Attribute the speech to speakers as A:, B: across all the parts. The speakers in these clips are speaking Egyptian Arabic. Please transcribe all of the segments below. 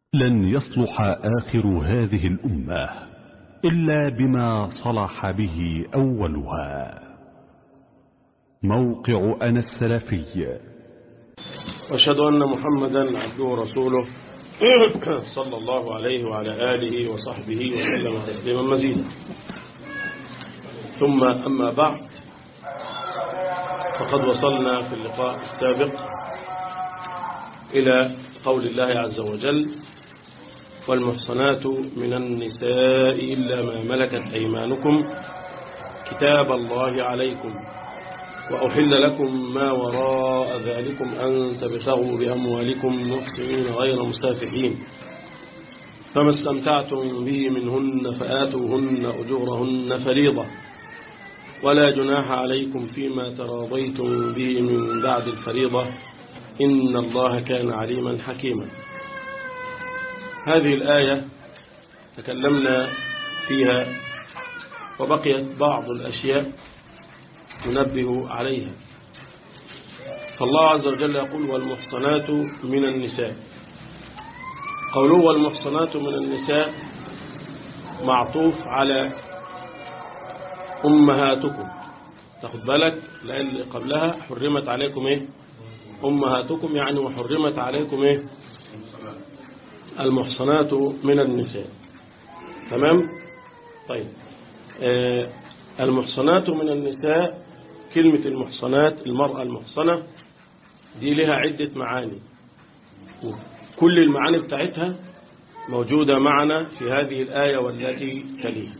A: لن يصلح آخر هذه الأمة إلا بما صلح به أولها موقع أنا السلفي
B: واشهد أن محمدا عبده ورسوله صلى الله عليه وعلى آله وصحبه وسلم تسليما مزيدا ثم أما بعد فقد وصلنا في اللقاء السابق إلى قول الله عز وجل والمحصنات من النساء إلا ما ملكت أيمانكم كتاب الله عليكم وأحل لكم ما وراء ذلكم أن تبتغوا بأموالكم محسنين غير مستافحين فما استمتعتم به منهن فآتوهن أجورهن فريضة ولا جناح عليكم فيما تراضيتم به من بعد الفريضة إن الله كان عليما حكيما هذه الآية تكلمنا فيها وبقيت بعض الأشياء ننبه عليها فالله عز وجل يقول والمحصنات من النساء قوله والمحصنات من النساء معطوف على أمهاتكم تاخد بالك لأن اللي قبلها حرمت عليكم إيه أمهاتكم يعني وحرمت عليكم إيه المحصنات من النساء تمام طيب آه المحصنات من النساء كلمة المحصنات المرأة المحصنة دي لها عدة معاني كل المعاني بتاعتها موجودة معنا في هذه الآية والتي تليها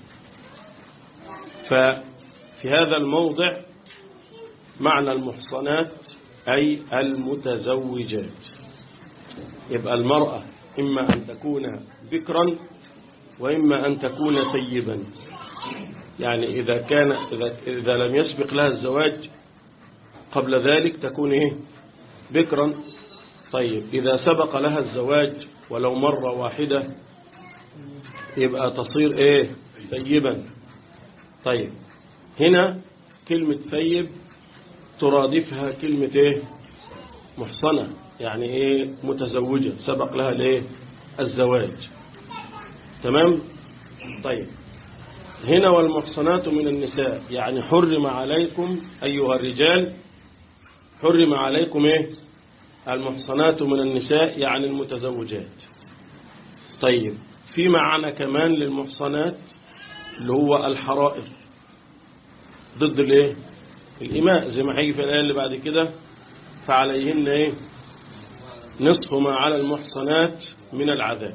B: ففي هذا الموضع معنى المحصنات أي المتزوجات يبقى المرأة إما أن تكون بكرا وإما أن تكون سيبا يعني إذا كان إذا, إذا لم يسبق لها الزواج قبل ذلك تكون إيه بكرا طيب إذا سبق لها الزواج ولو مرة واحدة يبقى تصير إيه ثيبا طيب هنا كلمة ثيب ترادفها كلمة إيه محصنة يعني إيه متزوجة سبق لها الإيه الزواج تمام طيب هنا والمحصنات من النساء يعني حرم عليكم أيها الرجال حرم عليكم إيه المحصنات من النساء يعني المتزوجات طيب في معنى كمان للمحصنات اللي هو الحرائر ضد الايه الإماء زي ما هيجي في الآية اللي بعد كده فعليهن ايه نصف ما على المحصنات من العذاب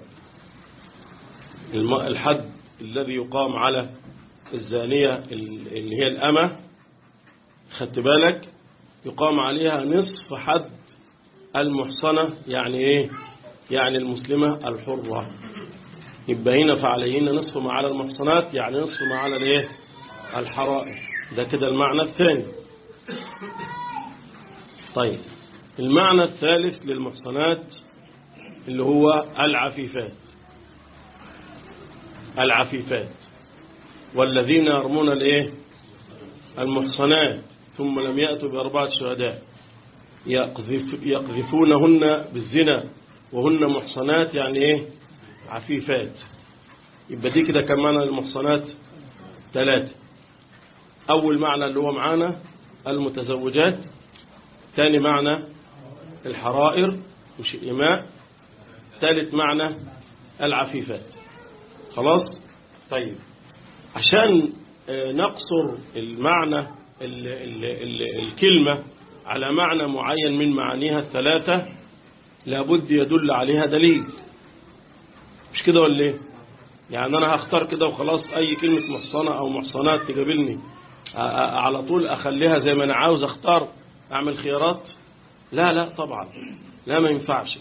B: الحد الذي يقام على الزانية اللي هي الأمة خدت بالك يقام عليها نصف حد المحصنة يعني ايه يعني المسلمة الحرة يبقى هنا فعليهن نصف ما على المحصنات يعني نصف ما على الايه الحرائر ده كده المعنى الثاني طيب المعنى الثالث للمحصنات اللي هو العفيفات العفيفات والذين يرمون الايه المحصنات ثم لم يأتوا بأربعة شهداء يقذف يقذفونهن بالزنا وهن محصنات يعني ايه عفيفات يبقى دي كده كم معنى للمحصنات ثلاثة أول معنى اللي هو معانا المتزوجات ثاني معنى الحرائر مش الإماء ثالث معنى العفيفات خلاص طيب عشان نقصر المعنى ال ال ال الكلمة على معنى معين من معانيها الثلاثة لابد يدل عليها دليل مش كده ولا ايه يعني انا هختار كده وخلاص اي كلمة محصنة او محصنات تقابلني على طول اخليها زي ما انا عاوز اختار اعمل خيارات لا لا طبعا لا ما ينفعش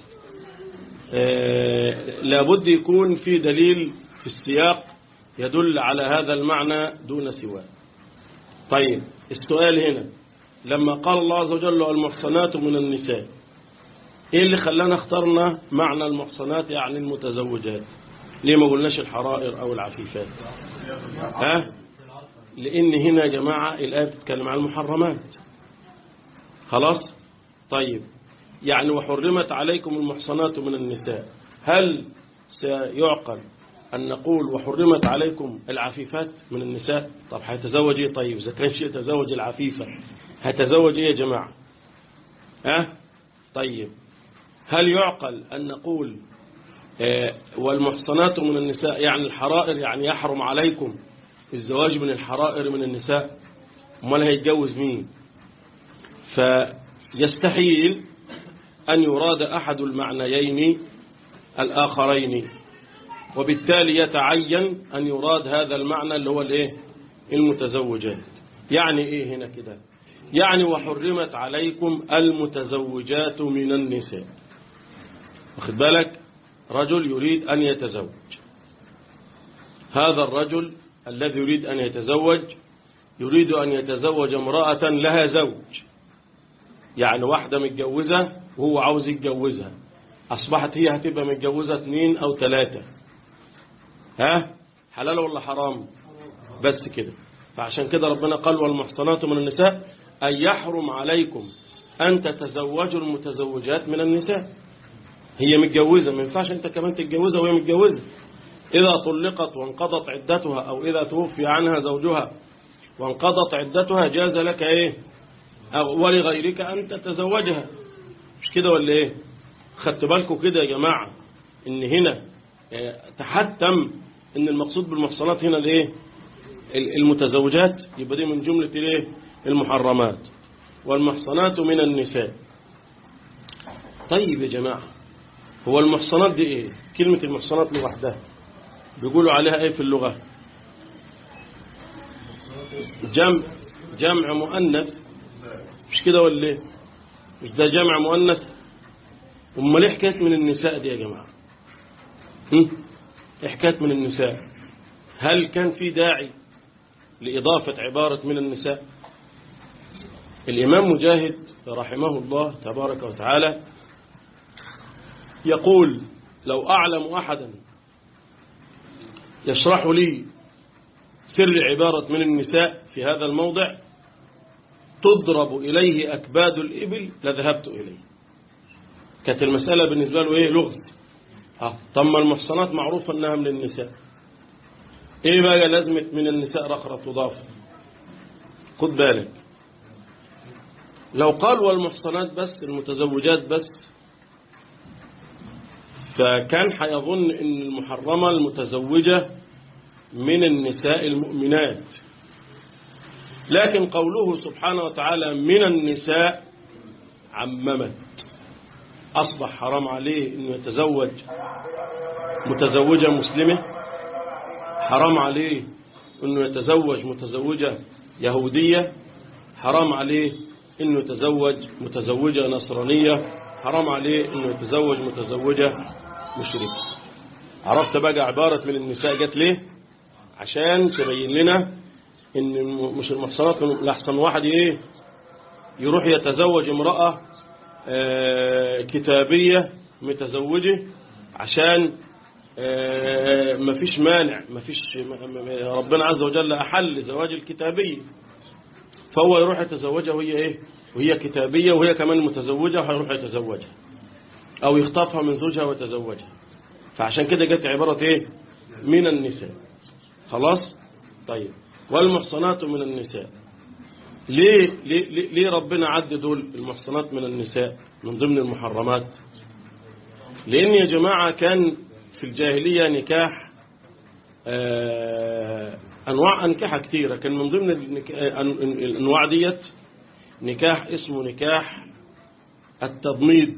B: لابد يكون في دليل في السياق يدل على هذا المعنى دون سواه طيب السؤال هنا لما قال الله عز وجل المحصنات من النساء ايه اللي خلانا اخترنا معنى المحصنات يعني المتزوجات ليه ما قلناش الحرائر او العفيفات ها لان هنا يا جماعة الآية بتتكلم عن المحرمات خلاص طيب يعني وحرمت عليكم المحصنات من النساء هل يعقل أن نقول وحرمت عليكم العفيفات من النساء طب هيتزوج ايه طيب إذا كان شيء يتزوج العفيفة هيتزوج ايه يا جماعة ها طيب هل يعقل أن نقول آه والمحصنات من النساء يعني الحرائر يعني يحرم عليكم الزواج من الحرائر من النساء امال هيتجوز مين فيستحيل أن يراد أحد المعنيين الآخرين وبالتالي يتعين أن يراد هذا المعنى اللي هو الايه المتزوجات يعني ايه هنا كده يعني وحرمت عليكم المتزوجات من النساء واخد بالك رجل يريد أن يتزوج هذا الرجل الذي يريد أن يتزوج يريد أن يتزوج امرأة لها زوج يعني واحدة متجوزة وهو عاوز يتجوزها أصبحت هي هتبقى متجوزة اثنين أو ثلاثة ها حلال ولا حرام بس كده فعشان كده ربنا قال والمحصنات من النساء أن يحرم عليكم أن تتزوجوا المتزوجات من النساء هي متجوزة ما ينفعش أنت كمان تتجوزها وهي متجوزة إذا طلقت وانقضت عدتها أو إذا توفي عنها زوجها وانقضت عدتها جاز لك إيه ولغيرك أن تتزوجها مش كده ولا إيه خدت بالكم كده يا جماعة إن هنا تحتم إن المقصود بالمحصنات هنا الإيه المتزوجات يبقى دي من جملة الإيه المحرمات والمحصنات من النساء طيب يا جماعة هو المحصنات دي إيه كلمة المحصنات لوحدها بيقولوا عليها إيه في اللغة جمع جمع مؤنث مش كده ولا ايه مش ده جمع مؤنث امال ليه حكايه من النساء دي يا جماعه هم؟ ايه حكايه من النساء هل كان في داعي لإضافة عبارة من النساء الإمام مجاهد رحمه الله تبارك وتعالى يقول لو أعلم أحدا يشرح لي سر عبارة من النساء في هذا الموضع تضرب إليه أكباد الإبل لذهبت إليه كانت المسألة بالنسبة له إيه لغز ها طب المحصنات معروفة أنها من النساء إيه بقى لازمة من النساء رخرة تضاف خد بالك لو قال والمحصنات بس المتزوجات بس فكان هيظن ان المحرمة المتزوجة من النساء المؤمنات لكن قوله سبحانه وتعالى من النساء عممت أصبح حرام عليه أنه يتزوج متزوجة مسلمة حرام عليه أنه يتزوج متزوجة يهودية حرام عليه أنه يتزوج متزوجة نصرانية حرام عليه أنه يتزوج متزوجة مشركة عرفت بقى عبارة من النساء جت ليه عشان تبين لنا ان مش المحصنات لحسن واحد ايه يروح يتزوج امرأة اه كتابية متزوجة عشان اه مفيش مانع مفيش ربنا عز وجل أحل زواج الكتابية فهو يروح يتزوجها وهي ايه وهي كتابية وهي كمان متزوجة وهيروح يتزوجها او يخطفها من زوجها ويتزوجها فعشان كده جت عبارة ايه من النساء خلاص طيب والمحصنات من النساء ليه, ليه, ليه ربنا عد دول المحصنات من النساء من ضمن المحرمات لأن يا جماعة كان في الجاهلية نكاح أنواع أنكحة كثيرة كان من ضمن الأنواع ديت نكاح اسمه نكاح التضميد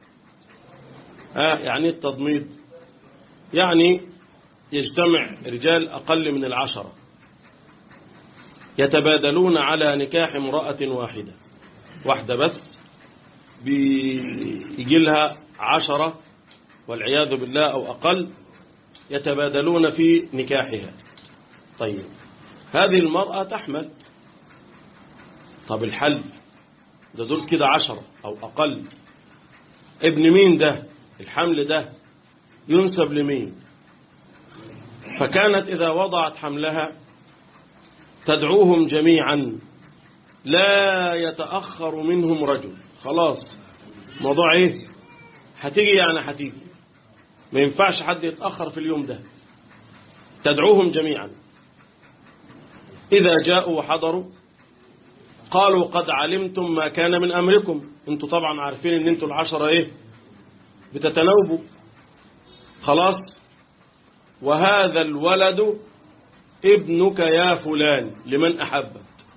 B: يعني التضميد يعني يجتمع رجال أقل من العشرة يتبادلون على نكاح امرأة واحدة واحدة بس بيجي لها عشرة والعياذ بالله أو أقل يتبادلون في نكاحها طيب هذه المرأة تحمل طب الحل ده دول كده عشرة أو أقل ابن مين ده الحمل ده ينسب لمين فكانت إذا وضعت حملها تدعوهم جميعا لا يتأخر منهم رجل خلاص موضوع ايه هتيجي يعني هتيجي ما ينفعش حد يتأخر في اليوم ده تدعوهم جميعا إذا جاءوا وحضروا قالوا قد علمتم ما كان من أمركم انتوا طبعا عارفين ان انتوا العشرة ايه بتتناوبوا خلاص وهذا الولد ابنك يا فلان لمن أحبك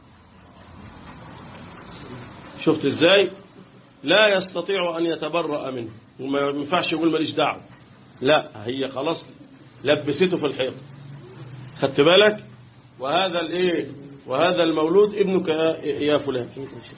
B: شفت ازاي لا يستطيع أن يتبرأ منه وما ينفعش يقول ماليش دعوه لا هي خلاص لبسته في الحيط خدت بالك وهذا الايه وهذا المولود ابنك يا, يا فلان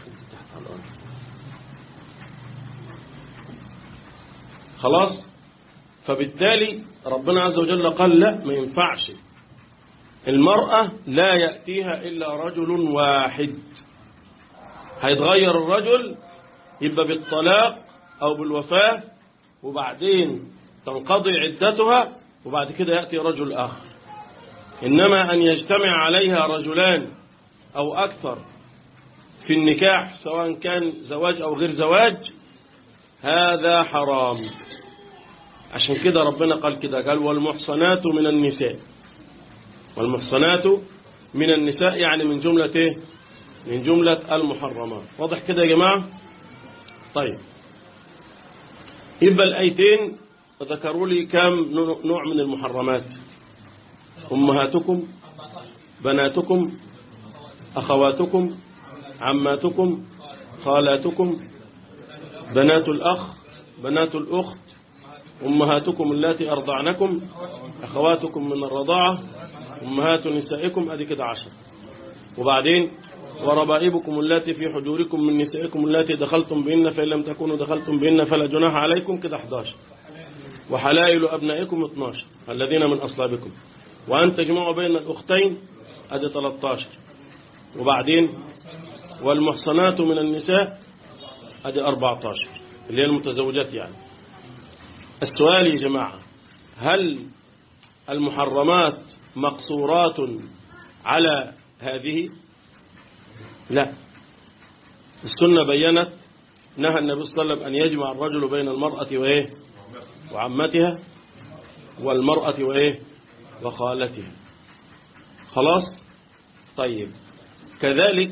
B: خلاص فبالتالي ربنا عز وجل قال لا ما ينفعش المرأة لا يأتيها إلا رجل واحد هيتغير الرجل يبقى بالطلاق أو بالوفاة وبعدين تنقضي عدتها وبعد كده يأتي رجل آخر إنما أن يجتمع عليها رجلان أو أكثر في النكاح سواء كان زواج أو غير زواج هذا حرام عشان كده ربنا قال كده قال والمحصنات من النساء والمحصنات من النساء يعني من جملة ايه من جملة المحرمات واضح كده يا جماعة طيب يبقى الآيتين ذكروا لي كم نوع من المحرمات أمهاتكم بناتكم أخواتكم عماتكم خالاتكم بنات الأخ بنات الأخت أمهاتكم التي أرضعنكم أخواتكم من الرضاعة أمهات نسائكم أدي كده عشر وبعدين وربائبكم التي في حجوركم من نسائكم التي دخلتم بهن فإن لم تكونوا دخلتم بهن فلا جناح عليكم كده 11 وحلائل أبنائكم 12 الذين من أصلابكم وأن تجمعوا بين الأختين أدي 13 وبعدين والمحصنات من النساء أدي 14 اللي هي المتزوجات يعني السؤال يا جماعة هل المحرمات مقصورات على هذه لا السنة بينت نهى النبي صلى الله عليه وسلم أن يجمع الرجل بين المرأة وإيه وعمتها والمرأة وإيه وخالتها خلاص طيب كذلك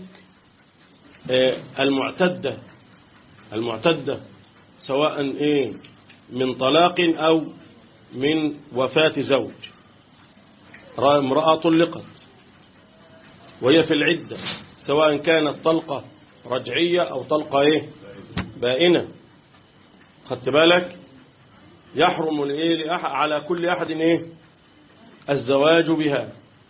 B: المعتدة المعتدة سواء إيه من طلاق أو من وفاة زوج امرأة طلقت وهي في العدة سواء كانت طلقة رجعية أو طلقة إيه بائنة خدت بالك يحرم الإيه على كل أحد إيه الزواج بها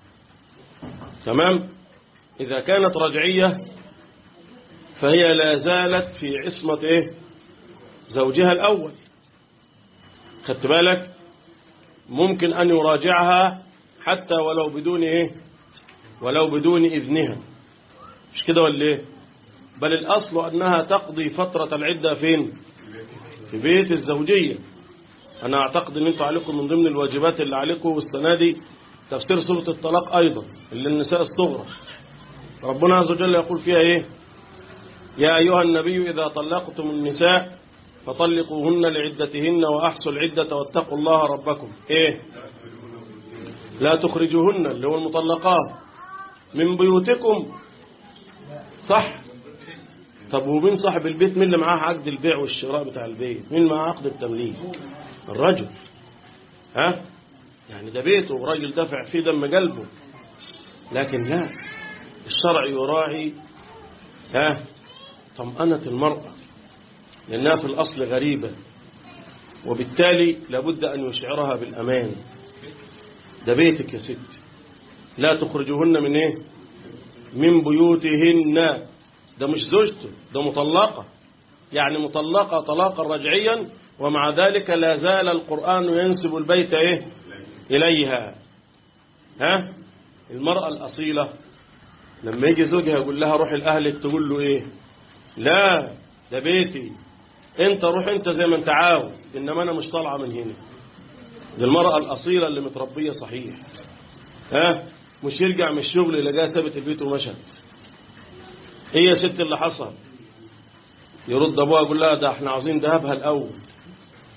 B: تمام إذا كانت رجعية فهي لا زالت في عصمة إيه زوجها الأول خدت بالك ممكن أن يراجعها حتى ولو بدون إيه ولو بدون إذنها مش كده ولا إيه بل الأصل أنها تقضي فترة العدة فين في بيت الزوجية أنا أعتقد أن أنتوا عليكم من ضمن الواجبات اللي عليكم السنة دي تفسير سورة الطلاق أيضا اللي النساء الصغرى ربنا عز وجل يقول فيها إيه يا أيها النبي إذا طلقتم النساء فطلقوهن لعدتهن وأحصوا العدة واتقوا الله ربكم إيه لا تخرجوهن اللي هو المطلقات من بيوتكم صح طب ومين صاحب البيت مين اللي معاه عقد البيع والشراء بتاع البيت مين معاه عقد التمليك الرجل ها يعني ده بيته وراجل دافع فيه دم قلبه لكن لا الشرع يراعي ها طمأنة المرأة لأنها في الأصل غريبة وبالتالي لابد أن يشعرها بالأمان ده بيتك يا ست لا تخرجوهن من ايه من بيوتهن ده مش زوجته ده مطلقة يعني مطلقة طلاقا رجعيا ومع ذلك لا زال القرآن ينسب البيت ايه إليها ها المرأة الأصيلة لما يجي زوجها يقول لها روحي لأهلك تقول له ايه لا ده بيتي انت روح انت زي ما انت عاوز انما انا مش طالعه من هنا دي المرأة الأصيلة اللي متربية صحيح ها مش يرجع من الشغل يلاقيها سابت البيت ومشت هي ست اللي حصل يرد ابوها يقول لها ده احنا عاوزين ذهبها الاول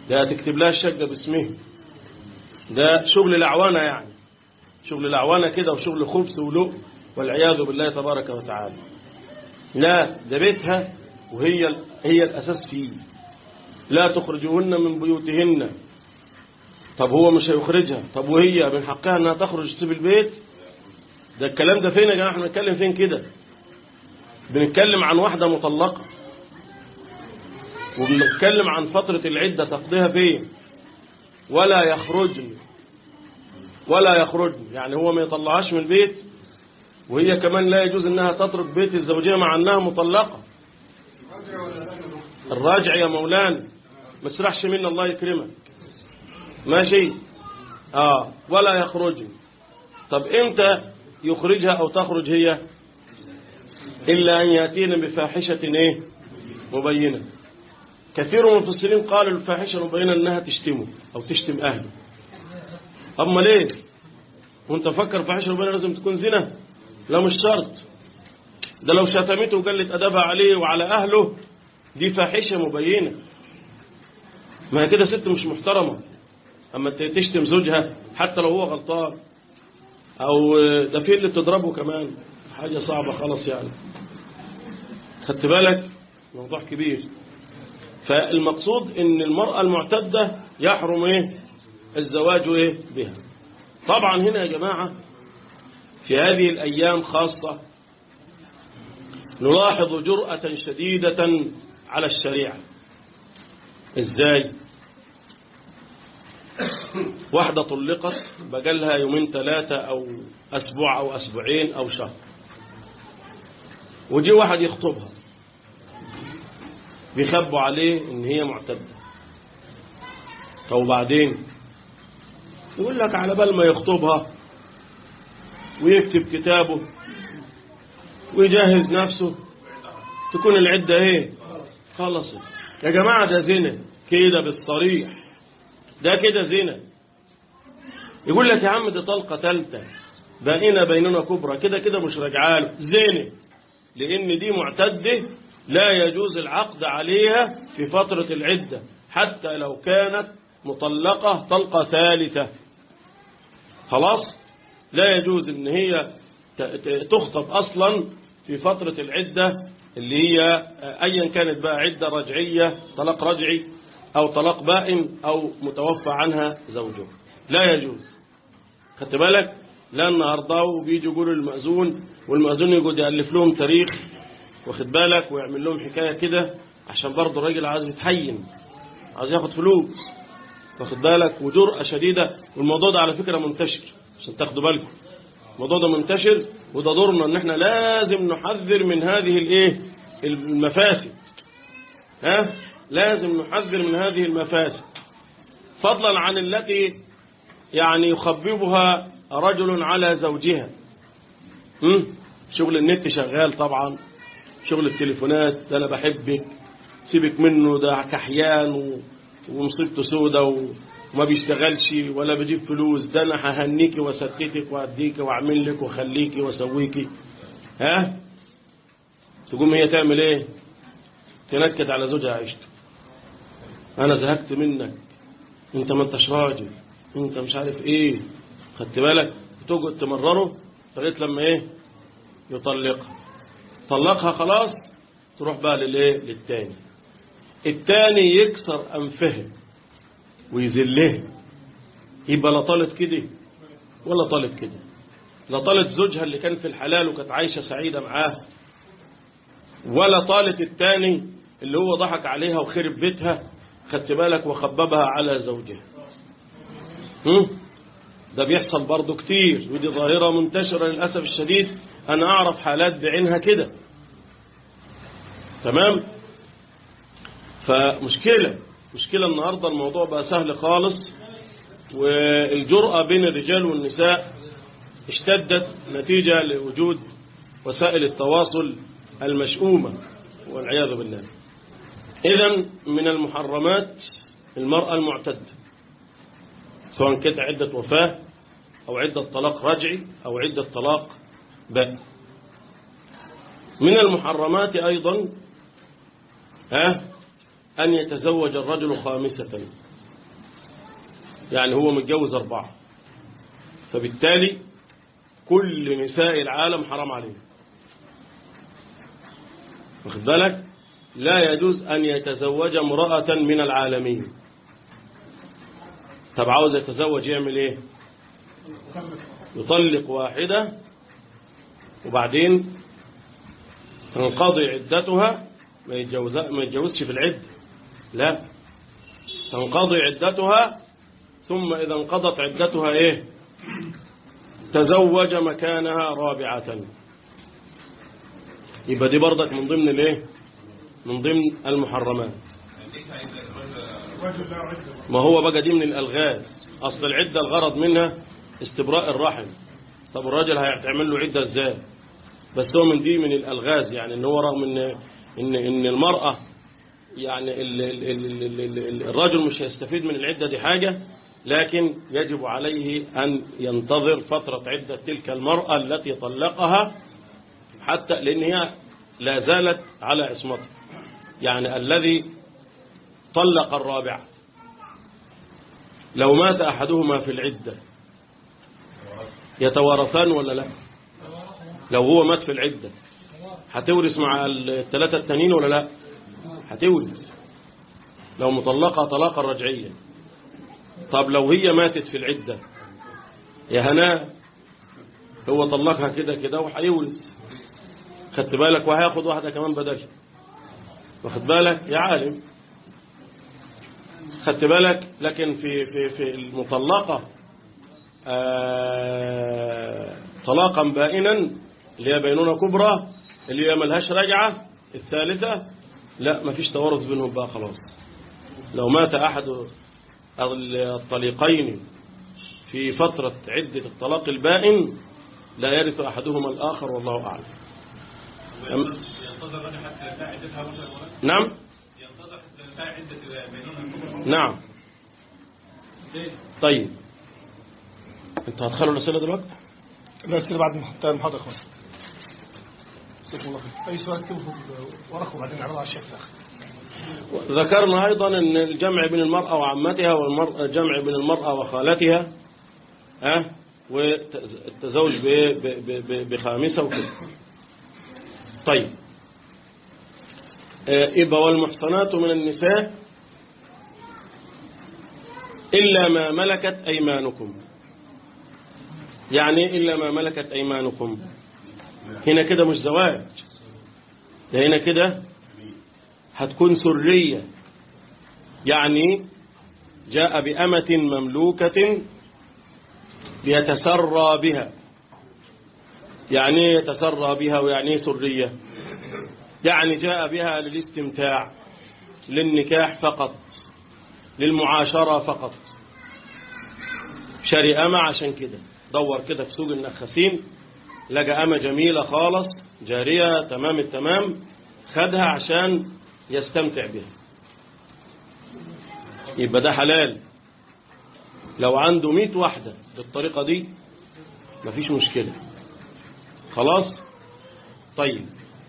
B: ده تكتب لها الشقة باسمه ده شغل الأعوانة يعني شغل الأعوانة كده وشغل خبث ولؤ والعياذ بالله تبارك وتعالى لا ده بيتها وهي هي الأساس فيه لا تخرجوهن من بيوتهن طب هو مش هيخرجها طب وهي من حقها انها تخرج تسيب البيت ده الكلام ده فين يا جماعه احنا بنتكلم فين كده بنتكلم عن واحده مطلقه وبنتكلم عن فتره العده تقضيها فين ولا يخرجن ولا يخرجن يعني هو ما يطلعهاش من البيت وهي كمان لا يجوز انها تترك بيت الزوجيه مع انها مطلقه الراجع يا مولانا ما تسرحش منا الله يكرمك ماشي اه ولا يخرج طب امتى يخرجها او تخرج هي الا ان ياتينا بفاحشه ايه مبينه كثير من المفسرين قالوا الفاحشه المبينه انها تشتمه او تشتم اهله اما ليه وانت فكر فاحشه مبينه لازم تكون زنا لا مش شرط ده لو شتمته وقلت ادبها عليه وعلى اهله دي فاحشه مبينه ما هي كده ست مش محترمه اما تشتم زوجها حتى لو هو غلطان او ده في اللي بتضربه كمان حاجه صعبه خالص يعني خدت بالك موضوع كبير فالمقصود ان المراه المعتده يحرم ايه الزواج ايه بها طبعا هنا يا جماعه في هذه الايام خاصه نلاحظ جرأة شديدة على الشريعة ازاي واحدة طلقت بقالها يومين ثلاثة أو أسبوع أو أسبوعين أو شهر وجي واحد يخطبها بيخبوا عليه إن هي معتدة طب وبعدين يقول لك على بال ما يخطبها ويكتب كتابه ويجهز نفسه تكون العدة ايه خلصت يا جماعة ده زنا كده بالصريح ده كده زنا يقول لك يا عم دي طلقة ثالثة بقينا بيننا كبرى كده كده مش راجعاله زنا لأن دي معتدة لا يجوز العقد عليها في فترة العدة حتى لو كانت مطلقة طلقة ثالثة خلاص لا يجوز ان هي تخطب اصلا في فترة العدة اللي هي ايا كانت بقى عدة رجعية طلاق رجعي او طلاق بائن او متوفى عنها زوجها لا يجوز خدت بالك لا النهارده وبيجوا يقولوا المأذون والمأذون يقعد يألف لهم تاريخ واخد بالك ويعمل لهم حكاية كده عشان برضه الراجل عايز يتحين عايز ياخد فلوس واخد بالك وجرأة شديدة والموضوع ده على فكرة منتشر عشان تاخدوا بالكم الموضوع ده منتشر وده دورنا ان احنا لازم نحذر من هذه الايه المفاسد ها لازم نحذر من هذه المفاسد فضلا عن التي يعني يخببها رجل على زوجها هم؟ شغل النت شغال طبعا شغل التليفونات ده انا بحبك سيبك منه ده كحيان و... ومصيبته سودة و... وما بيشتغلش ولا بيجيب فلوس ده انا ههنيكي واسكتك واديكي واعمل لك واخليكي واسويكي ها تقوم هي تعمل ايه تنكد على زوجها عيشته انا زهقت منك انت ما انتش راجل انت مش عارف ايه خدت بالك تقعد تمرره لغايه لما ايه يطلقها طلقها خلاص تروح بقى للايه للتاني التاني يكسر انفه ويذله يبقى لا طالت كده ولا طالت كده لا طالت زوجها اللي كان في الحلال وكانت عايشة سعيدة معاه ولا طالت التاني اللي هو ضحك عليها وخرب بيتها خدت بالك وخببها على زوجها هم؟ ده بيحصل برضه كتير ودي ظاهرة منتشرة للأسف الشديد أنا أعرف حالات بعينها كده تمام فمشكلة مشكلة النهاردة الموضوع بقى سهل خالص والجرأة بين الرجال والنساء اشتدت نتيجة لوجود وسائل التواصل المشؤومة والعياذ بالله إذا من المحرمات المرأة المعتدة سواء كانت عدة وفاة أو عدة طلاق رجعي أو عدة طلاق باء من المحرمات أيضا ها أن يتزوج الرجل خامسة يعني هو متجوز أربعة فبالتالي كل نساء العالم حرام عليه واخد بالك لا يجوز أن يتزوج امرأة من العالمين طب عاوز يتزوج يعمل ايه يطلق واحدة وبعدين تنقضي عدتها ما يتجوز ما يتجوزش في العدة لا تنقضي عدتها ثم إذا انقضت عدتها إيه تزوج مكانها رابعة يبقى دي برضك من ضمن الايه من ضمن المحرمات ما هو بقى دي من الألغاز أصل العدة الغرض منها استبراء الرحم طب الراجل هيعمل له عدة ازاي بس هو من دي من الألغاز يعني ان هو رغم ان ان ان المرأة يعني ال ال ال ال ال ال الرجل مش هيستفيد من العدة دي حاجة لكن يجب عليه أن ينتظر فترة عدة تلك المرأة التي طلقها حتى لأن هي لا زالت على عصمته يعني الذي طلق الرابعة لو مات أحدهما في العدة يتوارثان ولا لا لو هو مات في العدة هتورث مع الثلاثة التانيين ولا لا هتورث لو مطلقة طلاقا رجعيا طب لو هي ماتت في العدة يا هناء هو طلقها كده كده وهيورث خدت بالك وهياخد واحدة كمان بدلها واخد بالك يا عالم خدت بالك لكن في في في المطلقة آه طلاقا بائنا اللي هي بينونة كبرى اللي هي ملهاش رجعة الثالثة لا مفيش توارث بينهم بقى خلاص لو مات أحد الطليقين في فترة عدة الطلاق البائن لا يرث أحدهما الآخر والله أعلم
C: ينتظر حتى ينتهي عدتها ولا
B: نعم
C: ينتظر حتى ينتهي عدة بينونة
B: نعم طيب انتوا هتخلوا الأسئلة دلوقتي
D: لا كده بعد ما انتهى المحاضرة خلاص جزاكم الله خير. أي سؤال اكتبه في ورقة وبعدين نعرضه على الشيخ الآخر
B: ذكرنا أيضا أن الجمع بين المرأة وعمتها والجمع بين المرأة وخالتها ها والتزوج ب- ب- ب- بخامسة وكده طيب آه، يبقى والمحصنات من النساء إلا ما ملكت أيمانكم يعني إيه إلا ما ملكت أيمانكم هنا كده مش زواج ده هنا كده هتكون سرية يعني جاء بأمة مملوكة ليتسرى بها يعني إيه يتسرى بها ويعني إيه سرية يعني جاء بها للاستمتاع للنكاح فقط للمعاشرة فقط شاري أمة عشان كده دور كده في سوق النخاسين لقى أمة جميلة خالص جارية تمام التمام خدها عشان يستمتع بها يبقى ده حلال لو عنده مئة واحدة بالطريقة دي مفيش مشكلة خلاص طيب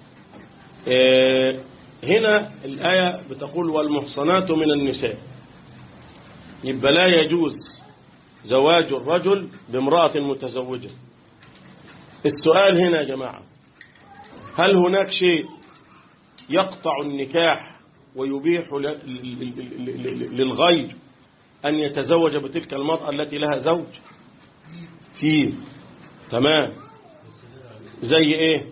B: آه هنا الآية بتقول والمحصنات من النساء يبقى لا يجوز زواج الرجل بامرأة متزوجة السؤال هنا يا جماعة هل هناك شيء يقطع النكاح ويبيح ل- ل- ل- ل- للغير أن يتزوج بتلك المرأة التي لها زوج فيه تمام زي ايه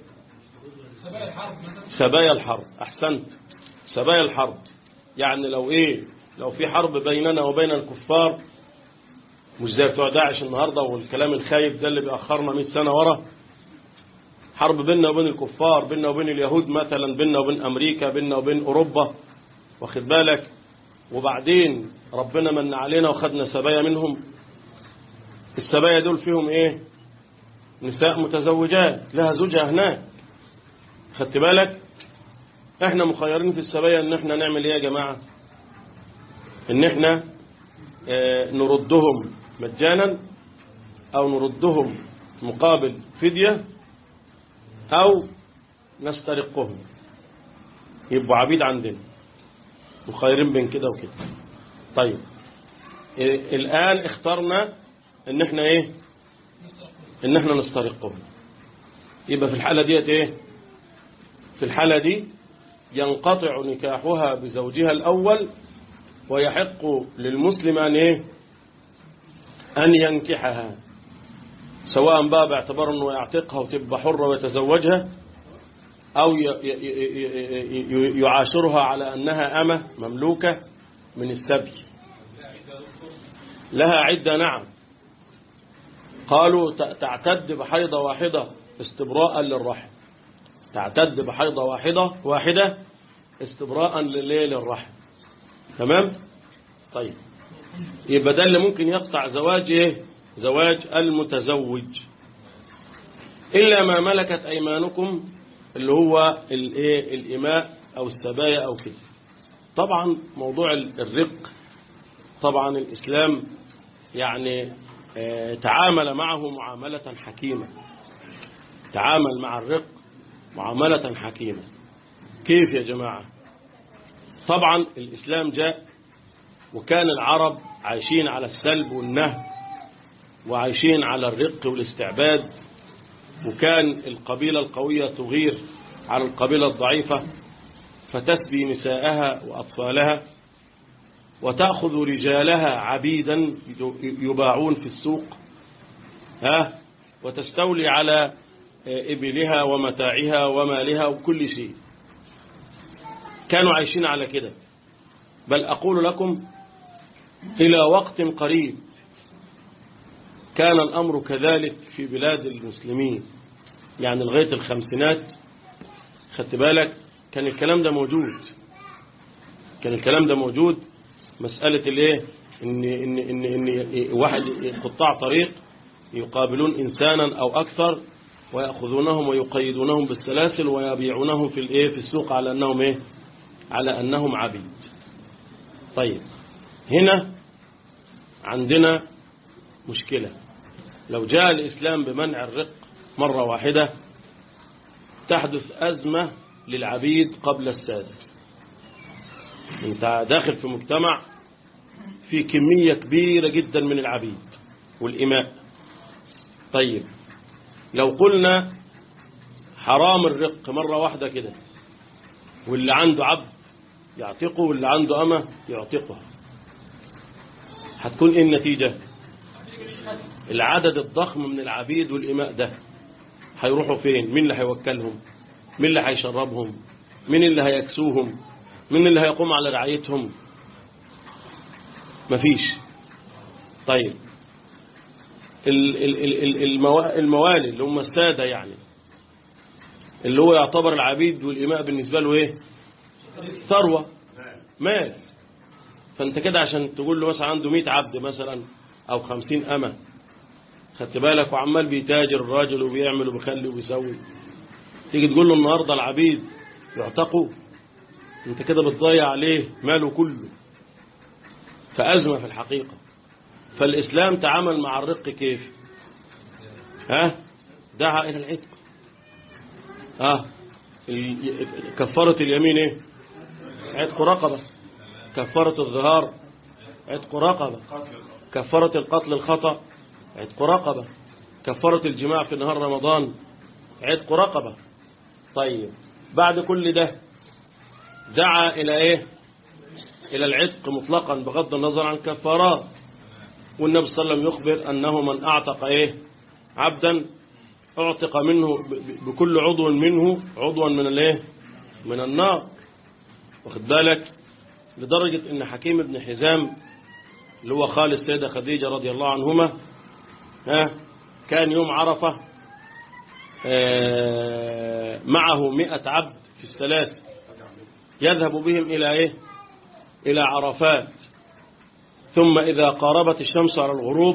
B: سبايا الحرب احسنت سبايا الحرب يعني لو ايه لو في حرب بيننا وبين الكفار مش زي بتوع داعش النهارده والكلام الخايب ده اللي بيأخرنا 100 سنة ورا حرب بيننا وبين الكفار بيننا وبين اليهود مثلا بيننا وبين أمريكا بيننا وبين أوروبا واخد بالك وبعدين ربنا من علينا وخدنا سبايا منهم السبايا دول فيهم ايه نساء متزوجات لها زوجها هناك خدت بالك احنا مخيرين في السبايا ان احنا نعمل ايه يا جماعة ان احنا اه نردهم مجانا او نردهم مقابل فدية او نسترقهم يبقوا عبيد عندنا مخيرين بين كده وكده طيب إيه الآن اخترنا ان احنا ايه ان احنا نسترقهم يبقى في الحالة ديت ايه في الحالة دي ينقطع نكاحها بزوجها الأول ويحق للمسلم أن إيه أن ينكحها سواء بقى باعتبار أنه يعتقها وتبقى حرة ويتزوجها أو ي- ي- ي- ي- يعاشرها على أنها أمة مملوكة من السبي لها عدة نعم قالوا ت- تعتد بحيضة واحدة استبراء للرحم تعتد بحيضة واحدة واحدة استبراء لليل الرحم تمام طيب يبقى ده اللي ممكن يقطع زواج ايه زواج المتزوج إلا ما ملكت أيمانكم اللي هو الايه الإماء أو السبايا أو كده طبعا موضوع الرق طبعا الإسلام يعني آه، تعامل معه معاملة حكيمة تعامل مع الرق معاملة حكيمة كيف يا جماعة طبعا الإسلام جاء وكان العرب عايشين على السلب والنهب وعايشين على الرق والاستعباد وكان القبيلة القوية تغير على القبيلة الضعيفة فتسبي نساءها وأطفالها وتأخذ رجالها عبيدا يباعون في السوق ها وتستولي على إبلها ومتاعها ومالها وكل شيء كانوا عايشين على كده بل أقول لكم إلى وقت قريب كان الأمر كذلك في بلاد المسلمين يعني لغاية الخمسينات خدت بالك كان الكلام ده موجود كان الكلام ده موجود مسألة الايه ان ان ان ان واحد قطاع طريق يقابلون انسانا او اكثر ويأخذونهم ويقيدونهم بالسلاسل ويبيعونهم في الايه في السوق على انهم ايه على انهم عبيد طيب هنا عندنا مشكلة لو جاء الإسلام بمنع الرق مرة واحدة تحدث أزمة للعبيد قبل السادة انت داخل في مجتمع في كمية كبيرة جدا من العبيد والإماء طيب لو قلنا حرام الرق مرة واحدة كده واللي عنده عبد يعتقه واللي عنده أمة يعتقها هتكون ايه النتيجة العدد الضخم من العبيد والإماء ده هيروحوا فين مين اللي هيوكلهم مين اللي هيشربهم مين اللي هيكسوهم مين اللي هيقوم على رعايتهم مفيش طيب ال- ال- ال- ال- الموا- الموالي اللي هم السادة يعني اللي هو يعتبر العبيد والإماء بالنسبة له ايه ثروة مال فانت كده عشان تقول له مثلا عنده 100 عبد مثلا او 50 أمة خدت بالك وعمال بيتاجر الراجل وبيعمل وبيخلي وبيسوي تيجي تقول له النهارده العبيد يعتقوا انت كده بتضيع عليه ماله كله فأزمة في الحقيقة فالإسلام تعامل مع الرق كيف ها دعا إلى العتق ها ال- كفارة اليمين ايه عتق رقبة كفارة الظهار عتق رقبة كفارة القتل الخطأ عتق رقبة كفارة الجماع في نهار رمضان عتق رقبة طيب بعد كل ده دعا إلى إيه إلى العتق مطلقا بغض النظر عن كفارات والنبي صلى الله عليه وسلم يخبر أنه من أعتق إيه عبدا أعتق منه ب- ب- بكل عضو منه عضوا من الإيه من النار واخد بالك لدرجة أن حكيم بن حزام اللي هو خال السيدة خديجة رضي الله عنهما ها كان يوم عرفة آه، معه مئة عبد في السلاسل يذهب بهم إلى إيه إلى عرفات ثم إذا قاربت الشمس على الغروب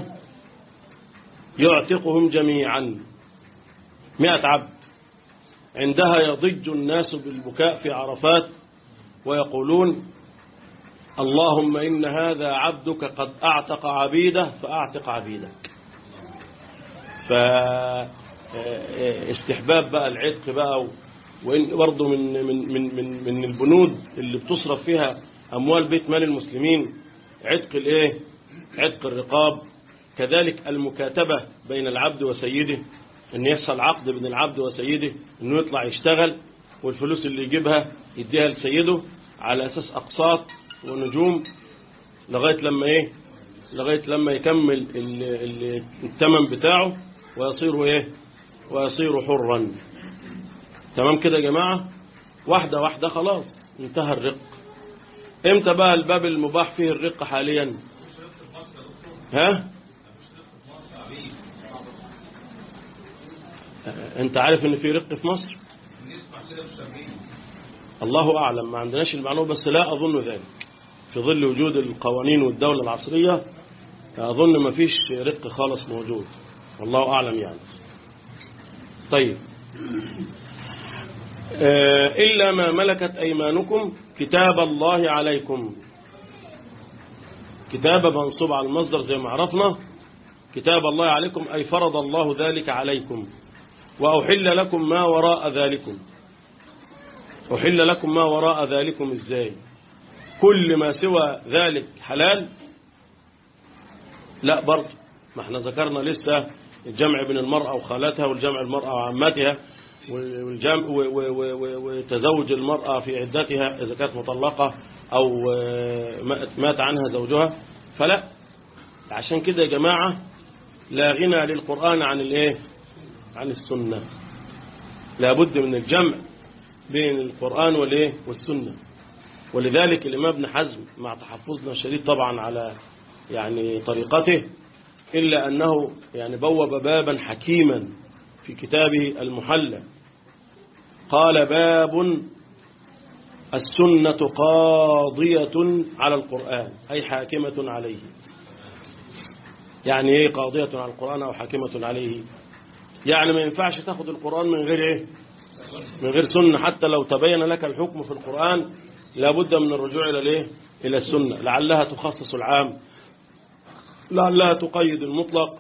B: يعتقهم جميعا مئة عبد عندها يضج الناس بالبكاء في عرفات ويقولون اللهم إن هذا عبدك قد أعتق عبيده فأعتق عبيدك فاستحباب بقى العتق بقى و- وإن برضه من من من من من البنود اللي بتصرف فيها أموال بيت مال المسلمين عتق الايه عتق الرقاب كذلك المكاتبة بين العبد وسيده ان يحصل عقد بين العبد وسيده انه يطلع يشتغل والفلوس اللي يجيبها يديها لسيده على اساس اقساط ونجوم لغاية لما ايه لغاية لما يكمل ال- ال- الثمن بتاعه ويصير ايه ويصير حرا تمام كده يا جماعة واحدة واحدة خلاص انتهى الرق امتى بقى الباب المباح فيه الرق حاليا ها انت عارف ان في رق في مصر الله اعلم ما عندناش المعلومه بس لا اظن ذلك في ظل وجود القوانين والدوله العصريه اظن ما فيش رق خالص موجود والله اعلم يعني طيب آه، إلا ما ملكت أيمانكم كتاب الله عليكم كتاب منصوب على المصدر زي ما عرفنا كتاب الله عليكم أي فرض الله ذلك عليكم وأحل لكم ما وراء ذلكم أحل لكم ما وراء ذلكم إزاي كل ما سوى ذلك حلال لا برضه ما احنا ذكرنا لسه الجمع بين المرأة وخالتها والجمع المرأة وعماتها والجمع و- و- و- و- وتزوج المرأة في عدتها إذا كانت مطلقة أو آه، مات- مات عنها زوجها فلا عشان كده يا جماعة لا غنى للقرآن عن الايه عن السنة لابد من الجمع بين القرآن والايه والسنة ولذلك الإمام ابن حزم مع تحفظنا الشديد طبعا على يعني طريقته إلا أنه يعني بوب بابا حكيما في كتابه المحلى قال باب السنة قاضية على القرآن أي حاكمة عليه يعني ايه قاضية على القرآن أو حاكمة عليه يعني ما ينفعش تاخد القرآن من غير ايه من غير سنة حتى لو تبين لك الحكم في القرآن لابد من الرجوع إلى الايه إلى السنة لعلها تخصص العام لعلها تقيد المطلق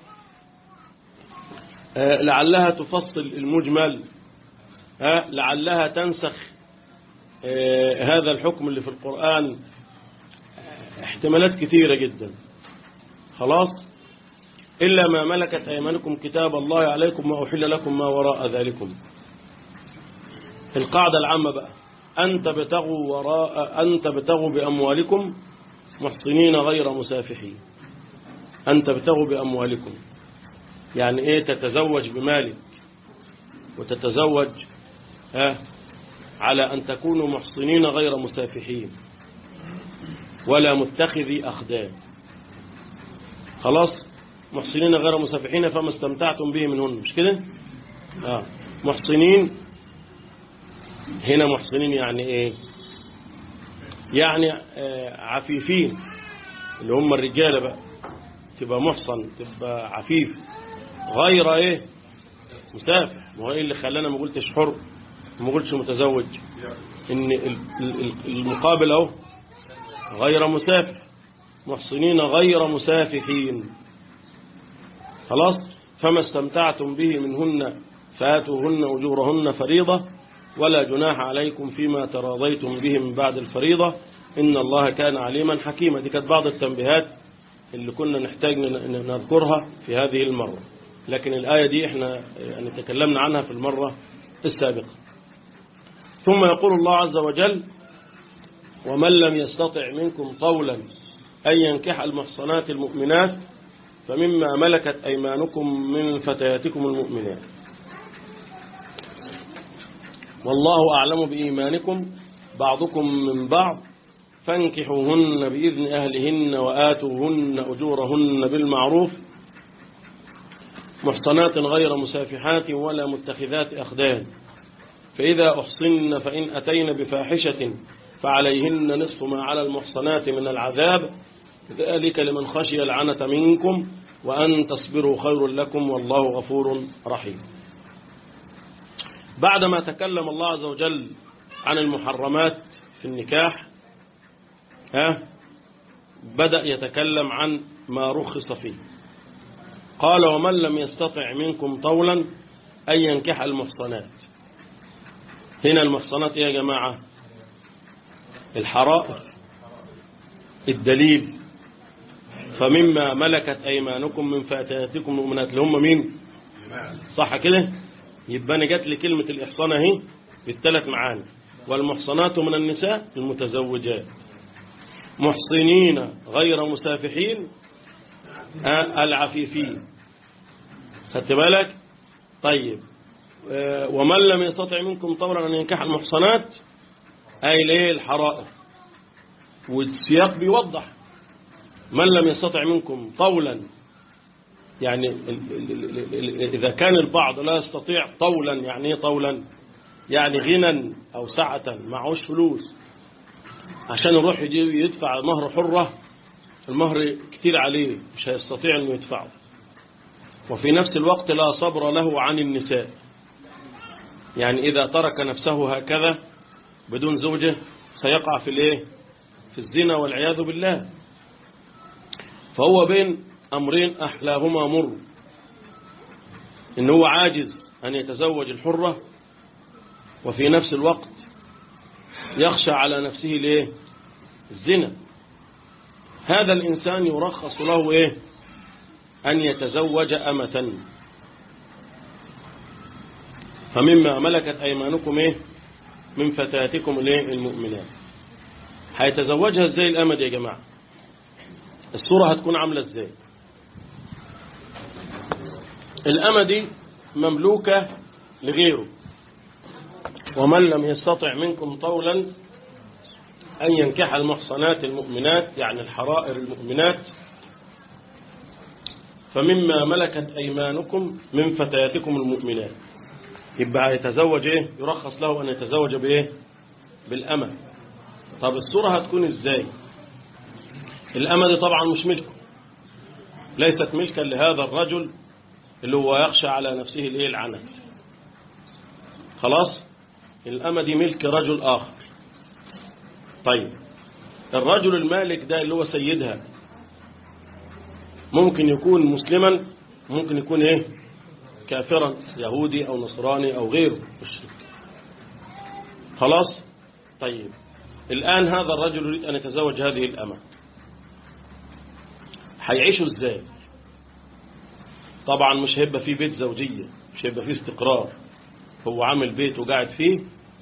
B: آه، لعلها تفصل المجمل آه، لعلها تنسخ آه، هذا الحكم اللي في القرآن آه، احتمالات كثيرة جدا خلاص إلا ما ملكت أيمانكم كتاب الله عليكم وأحل لكم ما وراء ذلكم القاعدة العامة بقى أن تبتغوا وراء أن تبتغوا بأموالكم محصنين غير مسافحين أن تبتغوا بأموالكم يعني إيه تتزوج بمالك وتتزوج ها على أن تكونوا محصنين غير مسافحين ولا متخذي أخدان خلاص محصنين غير مسافحين فما استمتعتم به منهن مش كده آه. محصنين هنا محصنين يعني ايه يعني آه عفيفين اللي هم الرجاله بقى تبقى محصن تبقى عفيف غير ايه مسافح ما هو ايه اللي خلانا ما قلتش حر ما قلتش متزوج ان ال- ال- المقابل اهو غير مسافح محصنين غير مسافحين خلاص فما استمتعتم به منهن فاتوهن أجورهن فريضة ولا جناح عليكم فيما تراضيتم به من بعد الفريضة إن الله كان عليما حكيما دي كانت بعض التنبيهات اللي كنا نحتاج ن- ن- نذكرها في هذه المرة لكن الآية دي احنا يعني تكلمنا عنها في المرة السابقة ثم يقول الله عز وجل ومن لم يستطع منكم طولا أن ينكح المحصنات المؤمنات فمما ملكت أيمانكم من فتياتكم المؤمنات والله أعلم بإيمانكم بعضكم من بعض فانكحوهن بإذن أهلهن وآتوهن أجورهن بالمعروف محصنات غير مسافحات ولا متخذات أخدان فإذا أحصن فإن أتين بفاحشة فعليهن نصف ما على المحصنات من العذاب ذلك لمن خشي العنة منكم وأن تصبروا خير لكم والله غفور رحيم بعدما تكلم الله عز وجل عن المحرمات في النكاح ها بدأ يتكلم عن ما رخص فيه قال ومن لم يستطع منكم طولا أن ينكح المحصنات هنا المحصنات إيه يا جماعة الحرائر الدليل فمما ملكت أيمانكم من فتياتكم المؤمنات اللي هم مين صح كده يبقى أنا جات لي كلمة الإحصان اهي بالثلاث معاني والمحصنات من النساء المتزوجات محصنين غير مسافحين آه، العفيفين خدت بالك طيب آه، ومن لم يستطع منكم طولا أن ينكح المحصنات أي ليه الحرائر والسياق بيوضح من لم يستطع منكم طولا يعني ال- ال- ال- ال- إذا كان البعض لا يستطيع طولا يعني إيه طولا يعني غنى أو سعة معهوش فلوس عشان يروح يجي يدفع مهر حرة المهر كتير عليه مش هيستطيع أنه يدفعه وفي نفس الوقت لا صبر له عن النساء يعني إذا ترك نفسه هكذا بدون زوجة سيقع في الايه في الزنا والعياذ بالله فهو بين أمرين أحلاهما مر إن هو عاجز أن يتزوج الحرة وفي نفس الوقت يخشى على نفسه ليه الزنا هذا الإنسان يرخص له إيه أن يتزوج أمة فمما ملكت أيمانكم إيه من فتاتكم الإيه المؤمنات هيتزوجها ازاي الأمد يا جماعة الصورة هتكون عاملة ازاي الأمة دي مملوكة لغيره ومن لم يستطع منكم طولا أن ينكح المحصنات المؤمنات يعني الحرائر المؤمنات فمما ملكت أيمانكم من فتياتكم المؤمنات يبقى يتزوج إيه يرخص له أن يتزوج بإيه بالأمة طب الصورة هتكون إزاي الأمة دي طبعا مش ملكه ليست ملكا لهذا الرجل اللي هو يخشى على نفسه الإيه العنت خلاص الأمة دي ملك رجل آخر طيب الرجل المالك ده اللي هو سيدها ممكن يكون مسلما ممكن يكون ايه كافرا يهودي او نصراني او غيره مشرك خلاص طيب الآن هذا الرجل يريد أن يتزوج هذه الأمة هيعيشوا ازاي طبعا مش هيبقى فيه بيت زوجية مش هيبقى فيه استقرار هو عامل بيت وقاعد فيه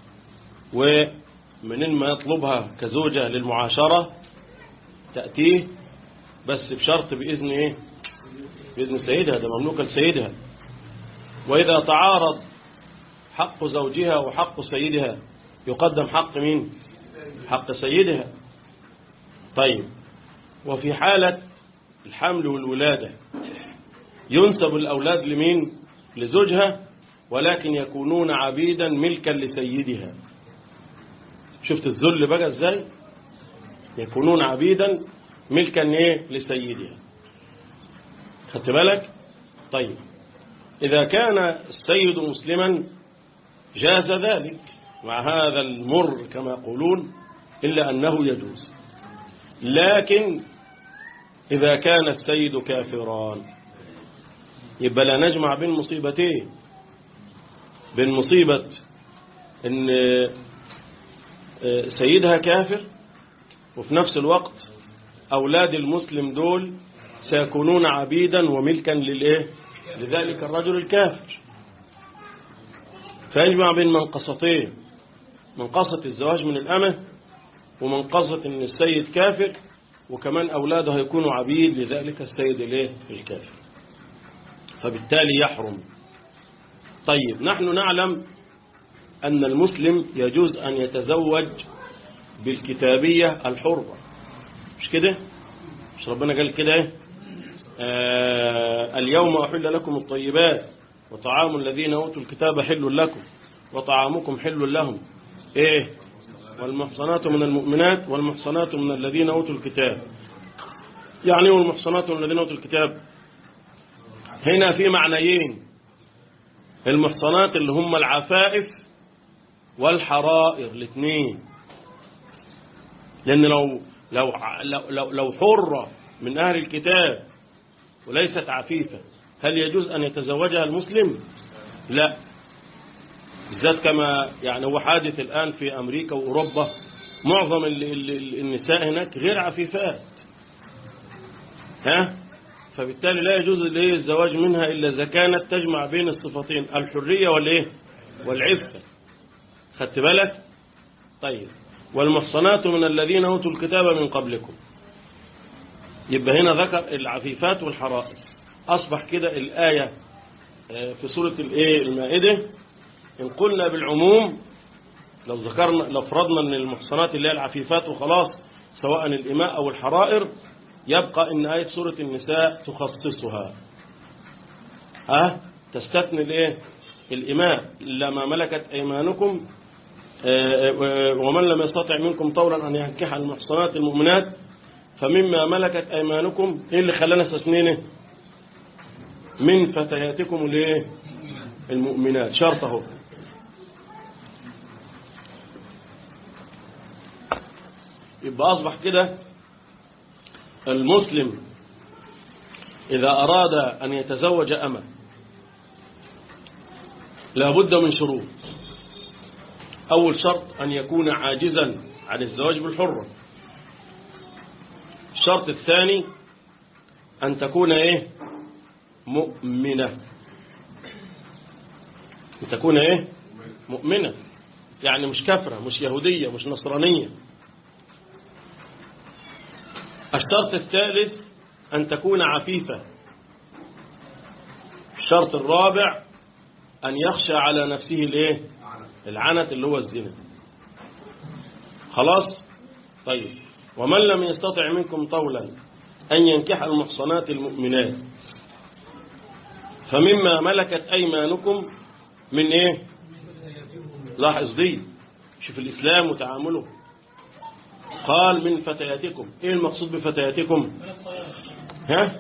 B: ومنين ما يطلبها كزوجة للمعاشرة تأتيه بس بشرط بإذن إيه بإذن سيدها ده مملوكة لسيدها وإذا تعارض حق زوجها وحق سيدها يقدم حق مين حق سيدها طيب وفي حالة الحمل والولادة ينسب الأولاد لمين لزوجها ولكن يكونون عبيدا ملكا لسيدها شفت الذل بقى ازاي يكونون عبيدا ملكا ايه لسيدها خدت بالك طيب إذا كان السيد مسلما جاز ذلك مع هذا المر كما يقولون إلا أنه يجوز لكن إذا كان السيد كافرا يبقى لا نجمع بين مصيبتين بين مصيبة ان سيدها كافر وفي نفس الوقت أولاد المسلم دول سيكونون عبيدا وملكا للإيه لذلك الرجل الكافر فيجمع بين منقصتين منقصة الزواج من الأمة ومنقصة ان السيد كافر وكمان أولاده هيكونوا عبيد لذلك السيد الايه الكافر فبالتالي يحرم طيب نحن نعلم أن المسلم يجوز أن يتزوج بالكتابية الحرة مش كده مش ربنا قال كده ايه آه اليوم أحل لكم الطيبات وطعام الذين أوتوا الكتاب حل لكم وطعامكم حل لهم ايه والمحصنات من المؤمنات والمحصنات من الذين أوتوا الكتاب يعني والمحصنات من الذين أوتوا الكتاب هنا في معنيين المحصنات اللي هم العفائف والحرائر الاثنين لأن لو لو لو لو حرة من أهل الكتاب وليست عفيفة هل يجوز أن يتزوجها المسلم لا بالذات كما يعني هو حادث الآن في أمريكا وأوروبا معظم ال ال النساء هناك غير عفيفات ها فبالتالي لا يجوز الايه الزواج منها إلا إذا كانت تجمع بين الصفتين الحرية والإيه والعفة خدت بالك طيب والمحصنات من الذين أوتوا الكتاب من قبلكم يبقى هنا ذكر العفيفات والحرائر أصبح كده الآية آه، في سورة الإيه المائدة إن قلنا بالعموم لو ذكرنا لو فرضنا ان المحصنات اللي هي العفيفات وخلاص سواء الإماء أو الحرائر يبقى ان آية سورة النساء تخصصها ها تستثني الايه الإماء إلا ما ملكت أيمانكم آه، آه، ومن لم يستطع منكم طولا أن ينكح المحصنات المؤمنات فمما ملكت أيمانكم إيه اللي خلانا استثنينه من فتياتكم الايه المؤمنات شرط اهو يبقى أصبح كده المسلم إذا أراد أن يتزوج أمة لابد من شروط أول شرط أن يكون عاجزا عن الزواج بالحرة الشرط الثاني أن تكون إيه مؤمنة أن تكون إيه مؤمنة يعني مش كافرة مش يهودية مش نصرانية الشرط الثالث أن تكون عفيفة الشرط الرابع أن يخشى على نفسه الايه العنت اللي هو الزنا خلاص طيب ومن لم يستطع منكم طولا أن ينكح المحصنات المؤمنات فمما ملكت أيمانكم من إيه لاحظ دي شوف الإسلام وتعامله قال من فتياتكم إيه المقصود بفتياتكم ها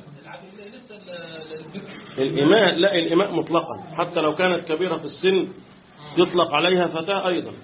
B: الإماء لا الإماء مطلقا حتى لو كانت كبيرة في السن يطلق عليها فتاة أيضا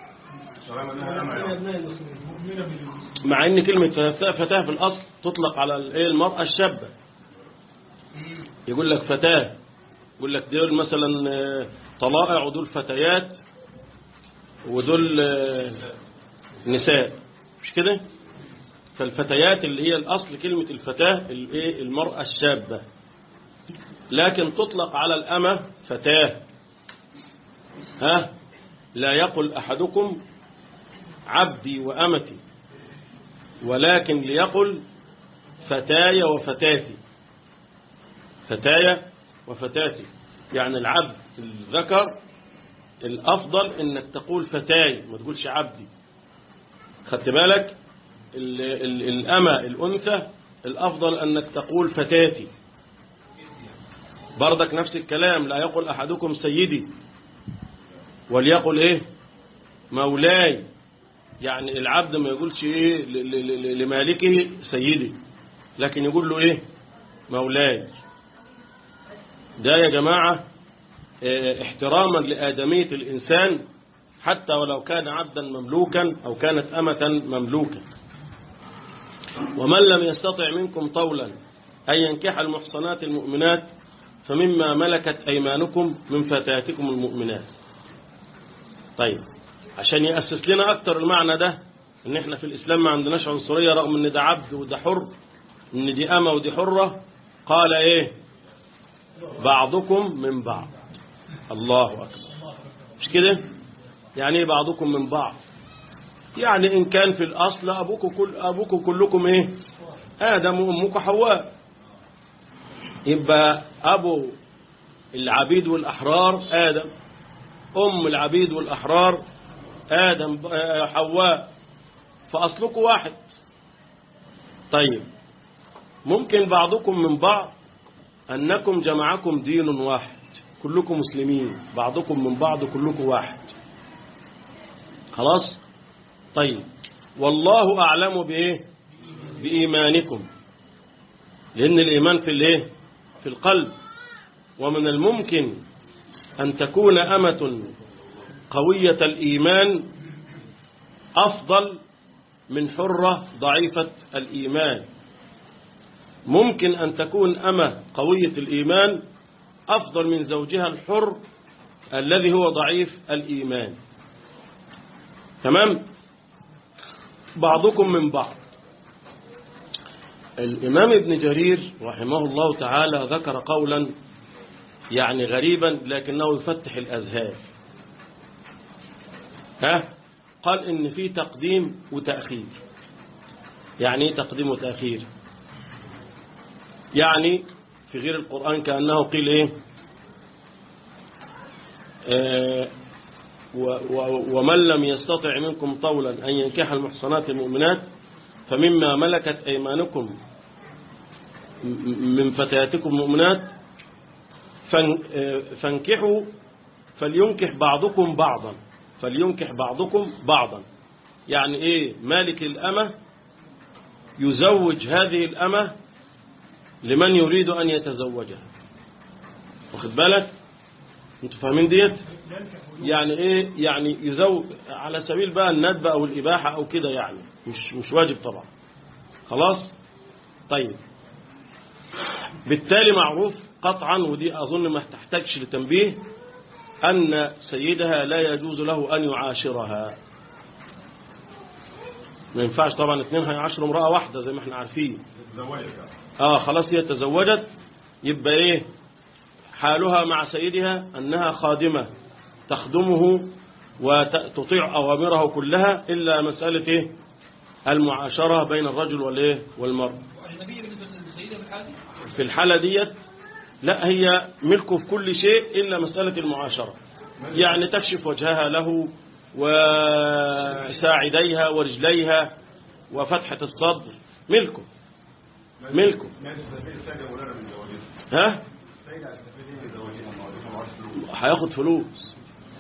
B: مع ان كلمة فتاة فتاة في الأصل تطلق على الإيه المرأة الشابة يقول لك فتاة يقول لك دول مثلا آه، طلائع ودول فتيات ودول آه، نساء مش كده فالفتيات اللي هي الأصل كلمة الفتاة الإيه المرأة الشابة لكن تطلق على الأمة فتاة ها لا يقل أحدكم عبدي وأمتي ولكن ليقل فتاي وفتاتي فتاي وفتاتي يعني العبد الذكر الأفضل إنك تقول فتاي ما تقولش عبدي خدت بالك ال- ال- الأمة الأنثى الأفضل أنك تقول فتاتي بردك نفس الكلام لا يقول أحدكم سيدي وليقل إيه مولاي يعني العبد ما يقولش إيه ل- ل- ل- لمالكه سيدي لكن يقول له إيه مولاي ده يا جماعة اه، احتراما لآدمية الإنسان حتى ولو كان عبدا مملوكا أو كانت أمة مملوكة ومن لم يستطع منكم طولا أن ينكح المحصنات المؤمنات فمما ملكت أيمانكم من فتاتكم المؤمنات طيب عشان يأسس لنا أكتر المعنى ده إن إحنا في الإسلام ما عندناش عنصرية رغم إن ده عبد وده حر إن دي أمة ودي حرة قال إيه بعضكم من بعض الله أكبر مش كده يعني إيه بعضكم من بعض يعني إن كان في الأصل أبوكم كل أبوكم كلكم إيه آدم وأمك حواء يبقى أبو العبيد والأحرار آدم أم العبيد والأحرار آدم آه، حواء فأصلكم واحد طيب ممكن بعضكم من بعض أنكم جمعكم دين واحد كلكم مسلمين بعضكم من بعض كلكم واحد خلاص طيب والله أعلم بإيه بإيمانكم لأن الإيمان في الإيه في القلب ومن الممكن أن تكون أمة قوية الإيمان أفضل من حرة ضعيفة الإيمان ممكن أن تكون أمة قوية الإيمان أفضل من زوجها الحر الذي هو ضعيف الإيمان تمام بعضكم من بعض الإمام ابن جرير رحمه الله تعالى ذكر قولا يعني غريبا لكنه يفتح الأذهان ها قال إن في تقديم وتأخير يعني ايه تقديم وتأخير يعني في غير القرآن كأنه قيل إيه آه و- و- ومن لم يستطع منكم طولا أن ينكح المحصنات المؤمنات فمما ملكت أيمانكم م- من فتياتكم المؤمنات فان- آه، فانكحوا فلينكح بعضكم بعضا فلينكح بعضكم بعضا يعني ايه مالك الأمة يزوج هذه الأمة لمن يريد أن يتزوجها واخد بالك انتوا فاهمين ديت يعني ايه يعني يزوج على سبيل بقى الندبة او الاباحة او كده يعني مش مش واجب طبعا خلاص طيب بالتالي معروف قطعا ودي اظن ما تحتاجش لتنبيه ان سيدها لا يجوز له ان يعاشرها ما ينفعش طبعا اثنين هيعاشروا امرأة واحدة زي ما احنا عارفين اه خلاص هي تزوجت يبقى ايه حالها مع سيدها أنها خادمة تخدمه وتطيع أوامره كلها إلا مسألة إيه؟ المعاشرة بين الرجل والإيه؟ والمرأة
C: النبي بالنسبة للسيدة في الحالة دي
B: في الحالة ديت لا هي ملكه في كل شيء إلا مسألة المعاشرة يعني تكشف وجهها له وساعديها ورجليها وفتحة الصدر ملكه ملكه ها هياخد فلوس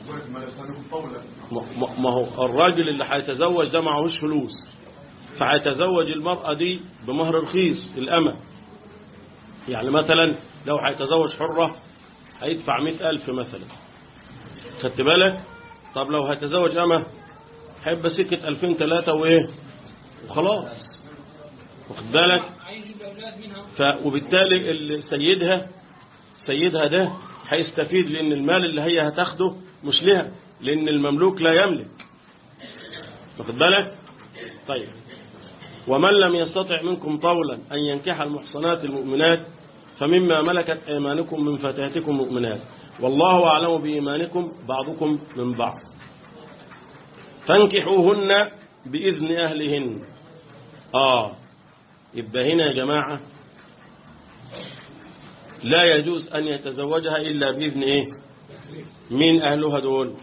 B: ما- ما ما هو الراجل اللي هيتزوج ده معهوش فلوس فهيتزوج المرأة دي بمهر رخيص الأمة يعني مثلا لو هيتزوج حرة هيدفع مئة ألف مثلا خدت بالك طب لو هيتزوج أمة هيبقى سكة ألفين ثلاثة وإيه وخلاص واخد بالك
C: عايز يبقى أولاد منها
B: ف وبالتالي اللي سيدها سيدها ده هيستفيد لأن المال اللي هي هتاخده مش لها لأن المملوك لا يملك واخد بالك طيب ومن لم يستطع منكم طولا أن ينكح المحصنات المؤمنات فمما ملكت أيمانكم من فتياتكم المؤمنات والله أعلم بإيمانكم بعضكم من بعض فانكحوهن بإذن أهلهن آه يبقى هنا يا جماعة لا يجوز أن يتزوجها إلا بإذن إيه مين أهلها دول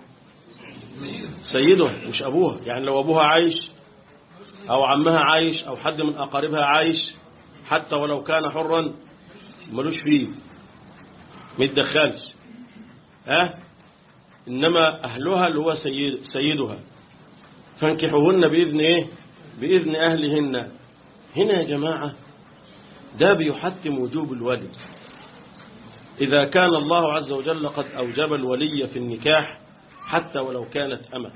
B: سيدها مش أبوها يعني لو أبوها عايش أو عمها عايش أو حد من أقاربها عايش حتى ولو كان حرا ملوش فيه ما يتدخلش ها إنما أهلها اللي هو سيد سيدها فانكحوهن بإذن إيه بإذن أهلهن هنا يا جماعة ده بيحتم وجوب الولي إذا كان الله عز وجل قد أوجب الولي في النكاح حتى ولو كانت أمة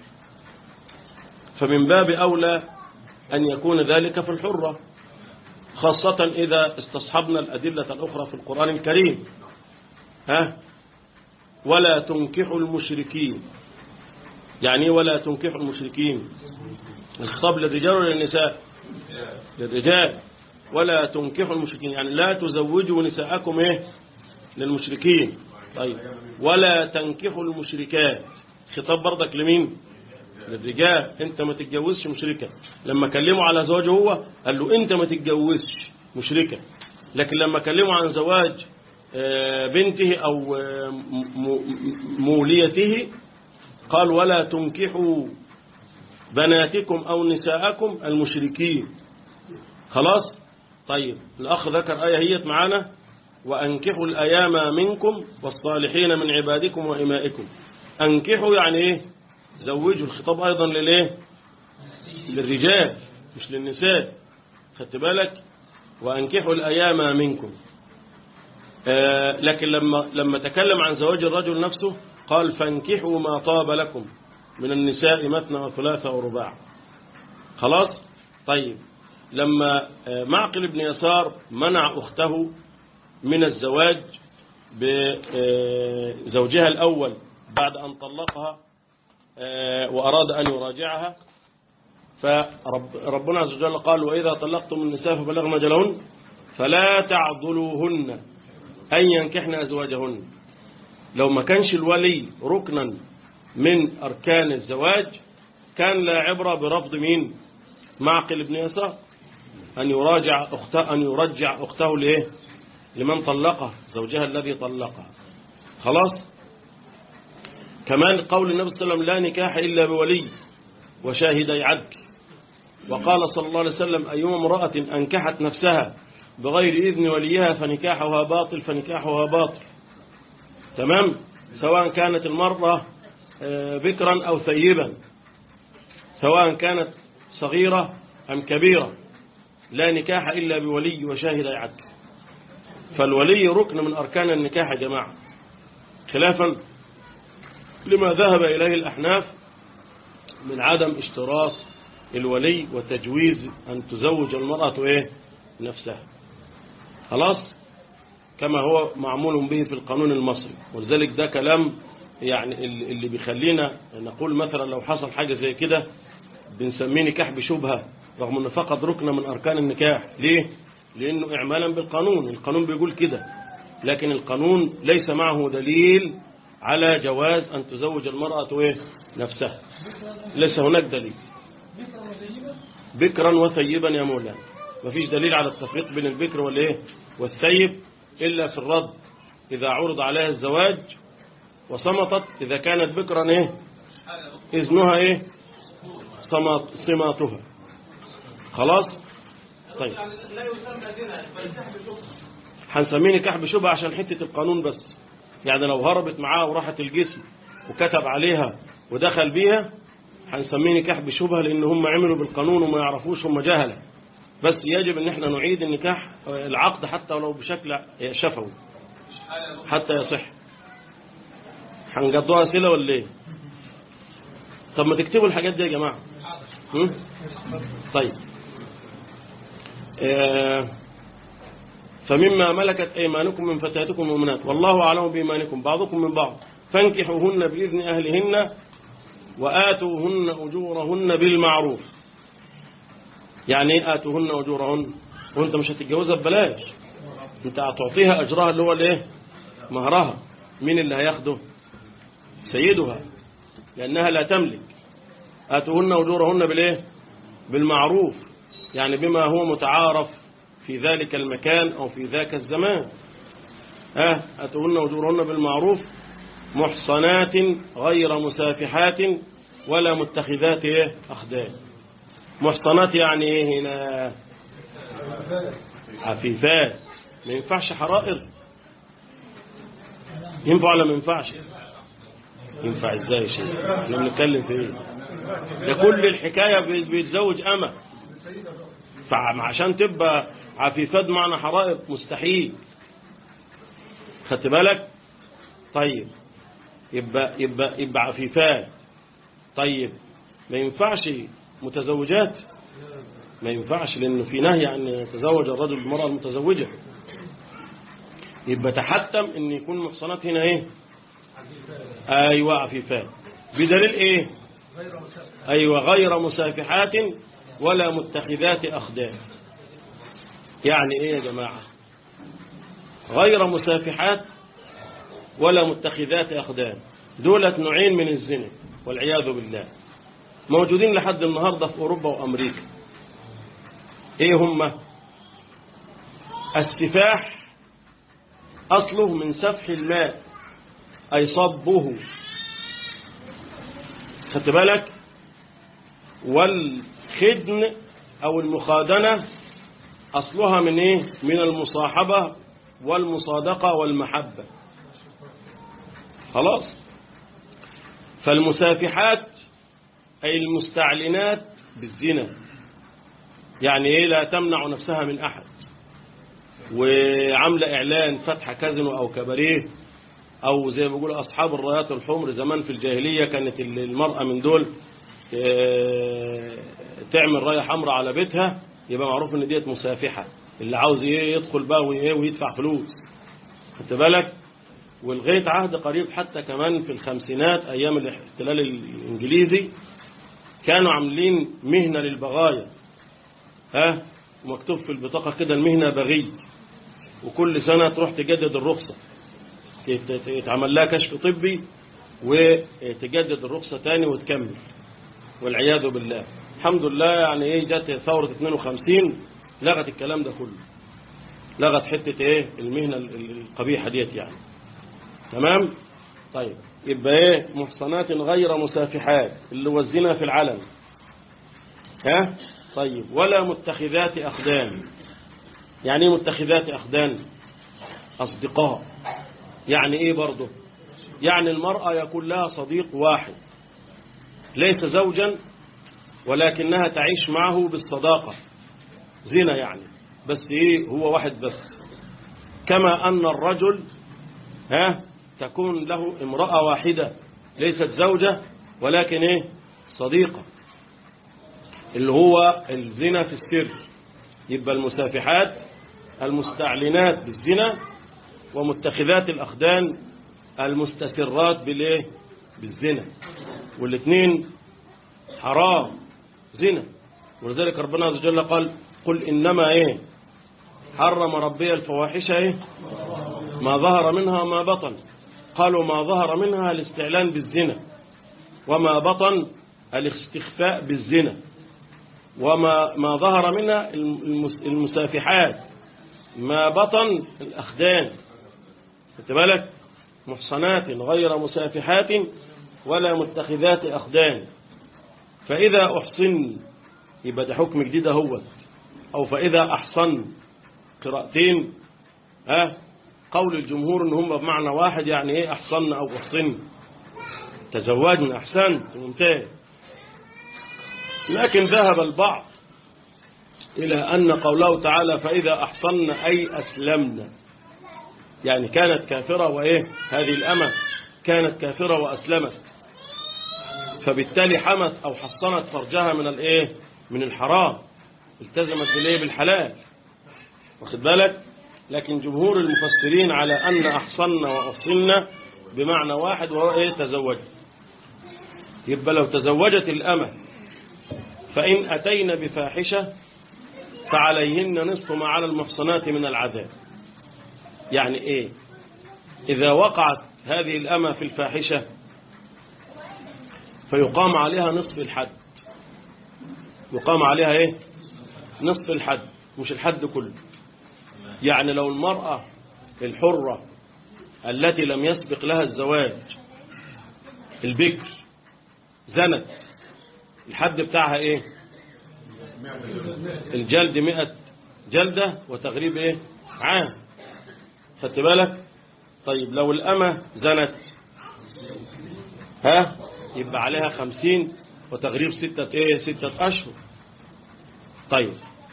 B: فمن باب أولى أن يكون ذلك في الحرة خاصة إذا استصحبنا الأدلة الأخرى في القرآن الكريم ها ولا تنكحوا المشركين يعني إيه ولا تنكحوا المشركين الخطاب للرجال ولا للنساء للرجال ولا تنكحوا المشركين يعني لا تزوجوا نساءكم ايه للمشركين طيب ولا تنكحوا المشركات خطاب برضك لمين للرجال انت ما تتجوزش مشركة لما كلموا على زواجه هو قال له انت ما تتجوزش مشركة لكن لما كلموا عن زواج آه، بنته او آه، م- م- موليته قال ولا تنكحوا بناتكم او نساءكم المشركين خلاص طيب الأخ ذكر آية هي معانا وأنكحوا الأيام منكم والصالحين من عبادكم وإمائكم أنكحوا يعني إيه زوجوا الخطاب أيضا للإيه للرجال مش للنساء خدت بالك وأنكحوا الأيام منكم آه لكن لما لما تكلم عن زواج الرجل نفسه قال فانكحوا ما طاب لكم من النساء مثنى وثلاثة ورباع خلاص طيب لما آه، معقل بن يسار منع أخته من الزواج بزوجها الأول بعد أن طلقها آه، وأراد أن يراجعها فربنا عز وجل قال وإذا طلقتم النساء فبلغن أجلهن فلا تعضلوهن أن ينكحن أزواجهن لو ما كانش الولي ركنا من أركان الزواج كان لا عبرة برفض مين معقل ابن يسار أن يراجع أخته أن يرجع أخته لإيه لمن طلقه زوجها الذي طلقها خلاص كمان قول النبي صلى الله عليه وسلم لا نكاح إلا بولي وشاهدي عدل وقال صلى الله عليه وسلم أيما امرأة أنكحت نفسها بغير إذن وليها فنكاحها باطل فنكاحها باطل تمام سواء كانت المرأة آه، بكرا أو ثيبا سواء كانت صغيرة أم كبيرة لا نكاح إلا بولي وشاهد عدل فالولي ركن من أركان النكاح يا جماعة خلافا لما ذهب إليه الأحناف من عدم اشتراط الولي وتجويز أن تزوج المرأة إيه نفسها خلاص كما هو معمول به في القانون المصري ولذلك ده كلام يعني اللي اللي بيخلينا نقول مثلا لو حصل حاجة زي كده بنسميه نكاح بشبهة رغم انه فقط ركن من اركان النكاح ليه لانه اعمالا بالقانون القانون بيقول كده لكن القانون ليس معه دليل على جواز ان تزوج المرأة ايه نفسها ليس هناك دليل بكرا وثيبا يا مولانا مفيش دليل على التفريق بين البكر والايه والثيب الا في الرد اذا عرض عليها الزواج وصمتت اذا كانت بكرا ايه اذنها ايه صمات صماتها خلاص طيب هنسميه نكاح بشبهة عشان حتة القانون بس يعني لو هربت معاه وراحت الجسم وكتب عليها ودخل بيها هنسميه نكاح بشبهة لأن هم عملوا بالقانون وما يعرفوش هم جهلة بس يجب ان احنا نعيد النكاح العقد حتى ولو بشكل شفوي حتى يصح هنقضوها اسئله ولا ايه طب ما تكتبوا الحاجات دي يا جماعه هم؟ طيب آه، فمما ملكت أيمانكم من فتياتكم المؤمنات والله أعلم بإيمانكم بعضكم من بعض فانكحوهن بإذن أهلهن وآتوهن أجورهن بالمعروف يعني ايه آتوهن أجورهن وانت مش هتتجوزها ببلاش انت هتعطيها أجرها اللي هو الايه مهرها مين اللي هياخده سيدها لأنها لا تملك آتوهن أجورهن بالايه بالمعروف يعني بما هو متعارف في ذلك المكان أو في ذاك الزمان ها أتهن أجورهن بالمعروف محصنات غير مسافحات ولا متخذات إيه أخدان محصنات يعني إيه هنا عفيفات ما ينفعش حرائر ينفع ولا ما ينفعش ينفع ازاي يا شيخ احنا بنتكلم في ايه ده كل الحكايه بي- بيتزوج امه فعشان تبقى عفيفات معنى حرائر مستحيل خدت بالك طيب يبقى يبقى يبقى عفيفات طيب ما ينفعش متزوجات ما ينفعش لانه في نهي عن يتزوج الرجل بالمرأة المتزوجة يبقى تحتم ان يكون محصنات هنا ايه ايوه عفيفات بدليل ايه ايوه غير مسافحات ولا متخذات اخدان يعني ايه يا جماعة غير مسافحات ولا متخذات اخدان دولة نوعين من الزنا والعياذ بالله موجودين لحد النهاردة في اوروبا وامريكا ايه هم السفاح اصله من سفح الماء اي صبه خدت بالك والخدن او المخادنة اصلها من ايه من المصاحبة والمصادقة والمحبة خلاص فالمسافحات اي المستعلنات بالزنا يعني ايه لا تمنع نفسها من احد وعامله اعلان فتح كازينو او كباريه او زي ما بيقولوا اصحاب الرايات الحمر زمان في الجاهليه كانت المراه من دول آه، تعمل رايه حمراء على بيتها يبقى معروف ان ديت مسافحه اللي عاوز ايه يدخل بقى وايه ويدفع فلوس خدت بالك ولغايه عهد قريب حتى كمان في الخمسينات ايام الاحتلال الانجليزي كانوا عاملين مهنة للبغايا ها مكتوب في البطاقة كده المهنة بغي وكل سنة تروح تجدد الرخصة يت- يتعمل لها كشف طبي وتجدد الرخصة تاني وتكمل والعياذ بالله الحمد لله يعني ايه جت ثورة 52 لغت الكلام ده كله لغت حتة ايه المهنة ال- ال- القبيحة ديت يعني تمام طيب يبقى ايه محصنات غير مسافحات اللي هو الزنا في العلن ها طيب ولا متخذات أخدان يعني ايه متخذات أخدان أصدقاء يعني ايه برضه يعني المرأة يكون لها صديق واحد ليس زوجا ولكنها تعيش معه بالصداقة زنا يعني بس ايه هو واحد بس كما أن الرجل ها تكون له امرأة واحدة ليست زوجة ولكن ايه صديقة اللي هو الزنا في السر يبقى المسافحات المستعلنات بالزنا ومتخذات الأخدان المستسرات بالايه بالزنا والاثنين حرام زنا ولذلك ربنا عز وجل قال قل إنما ايه حرم ربي الفواحش ايه ما ظهر منها وما بطن قالوا ما ظهر منها الاستعلان بالزنا وما بطن الاستخفاء بالزنا وما ما ظهر منها المس- المسافحات ما بطن الأخدان خدت بالك محصنات غير مسافحات ولا متخذات أخدان فإذا أحصن يبقى ده حكم جديد هو أو فإذا أحصن قراءتين ها قول الجمهور ان هم بمعنى واحد يعني ايه احصن او احصن تزوجنا احسنت ممتاز لكن ذهب البعض الى ان قوله تعالى فاذا احصن اي اسلمنا يعني كانت كافرة وايه هذه الامة كانت كافرة واسلمت فبالتالي حمت او حصنت فرجها من الايه من الحرام التزمت بالايه بالحلال واخد بالك لكن جمهور المفسرين على أن أحصن وأحصن بمعنى واحد وهو إيه تزوج يبقى لو تزوجت الأمة فإن أتينا بفاحشة فعليهن نصف ما على المحصنات من العذاب يعني إيه إذا وقعت هذه الأمة في الفاحشة فيقام عليها نصف الحد يقام عليها إيه نصف الحد مش الحد كله يعني لو المرأة الحرة التي لم يسبق لها الزواج البكر زنت الحد بتاعها ايه الجلد مئة جلدة وتغريب ايه عام خدت بالك طيب لو الأمة زنت ها يبقى عليها خمسين وتغريب ستة ايه ستة أشهر طيب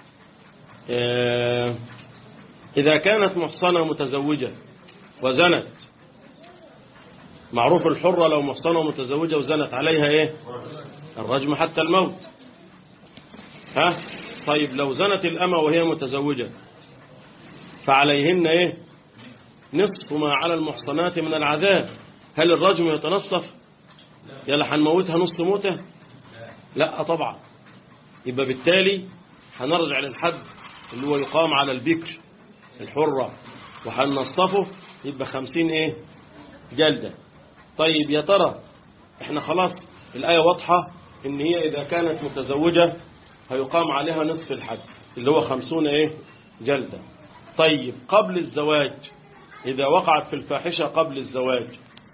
B: آه إذا كانت محصنة متزوجة وزنت معروف الحرة لو محصنة متزوجة وزنت عليها إيه الرجم حتى الموت ها طيب لو زنت الأمة وهي متزوجة فعليهن إيه نصف ما على المحصنات من العذاب هل الرجم يتنصف يلا هنموتها نص موتة لا طبعا يبقى بالتالي هنرجع للحد اللي هو يقام على البكر الحرة وهنصفه يبقى خمسين ايه جلدة طيب يا ترى احنا خلاص الآية واضحة ان هي اذا كانت متزوجة هيقام عليها نصف الحد اللي هو خمسون ايه جلدة طيب قبل الزواج اذا وقعت في الفاحشة قبل الزواج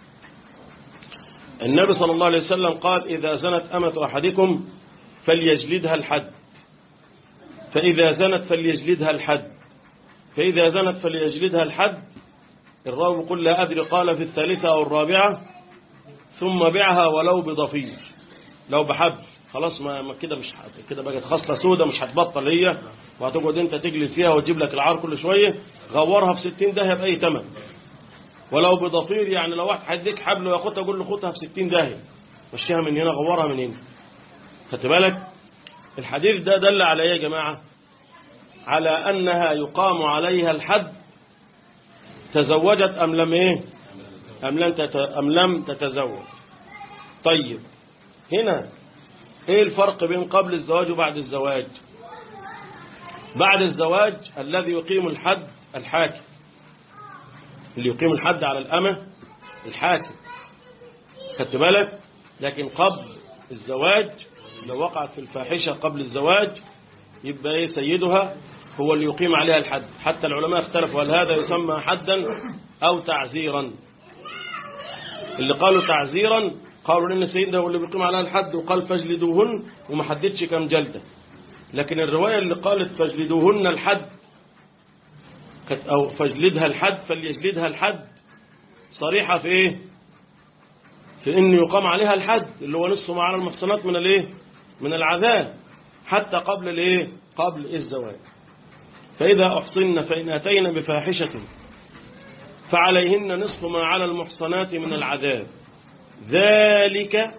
B: النبي صلى الله عليه وسلم قال إذا زنت أمة أحدكم فليجلدها الحد فإذا زنت فليجلدها الحد فإذا زنت فليجلدها الحد الراوي يقول لا أدري قال في الثالثة أو الرابعة ثم بعها ولو بضفير لو بحبل خلاص ما ما كده مش هت- كده بقت خصلة سودة مش هتبطل هي وهتقعد انت تجلس فيها وتجيب لك العار كل شوية غورها في 60 داهية بأي تمن ولو بضفير يعني لو واحد هيديك حبل وياخدها قول له خدها في 60 داهية مشيها من هنا غورها من هنا خدت بالك الحديث ده دل على ايه يا جماعة على أنها يقام عليها الحد تزوجت أم لم إيه أم لم, تت... أم لم تتزوج طيب هنا ايه الفرق بين قبل الزواج وبعد الزواج بعد الزواج الذي يقيم الحد الحاكم اللي يقيم الحد على الأمة الحاكم خدت بالك لكن قبل الزواج لو وقعت في الفاحشة قبل الزواج يبقى ايه سيدها هو اللي يقيم عليها الحد حتى العلماء اختلفوا هل هذا يسمى حدا أو تعزيرا اللي قالوا تعزيرا قالوا ان سيدنا هو اللي بيقيم عليها الحد وقال فاجلدوهن وما حددش كم جلده لكن الروايه اللي قالت فاجلدوهن الحد كانت او فاجلدها الحد فليجلدها الحد صريحه في ايه في ان يقام عليها الحد اللي هو نصف ما على المحصنات من الايه من العذاب حتى قبل الايه قبل الزواج فاذا احصن فان اتينا بفاحشه فعليهن نصف ما على المحصنات من العذاب ذلك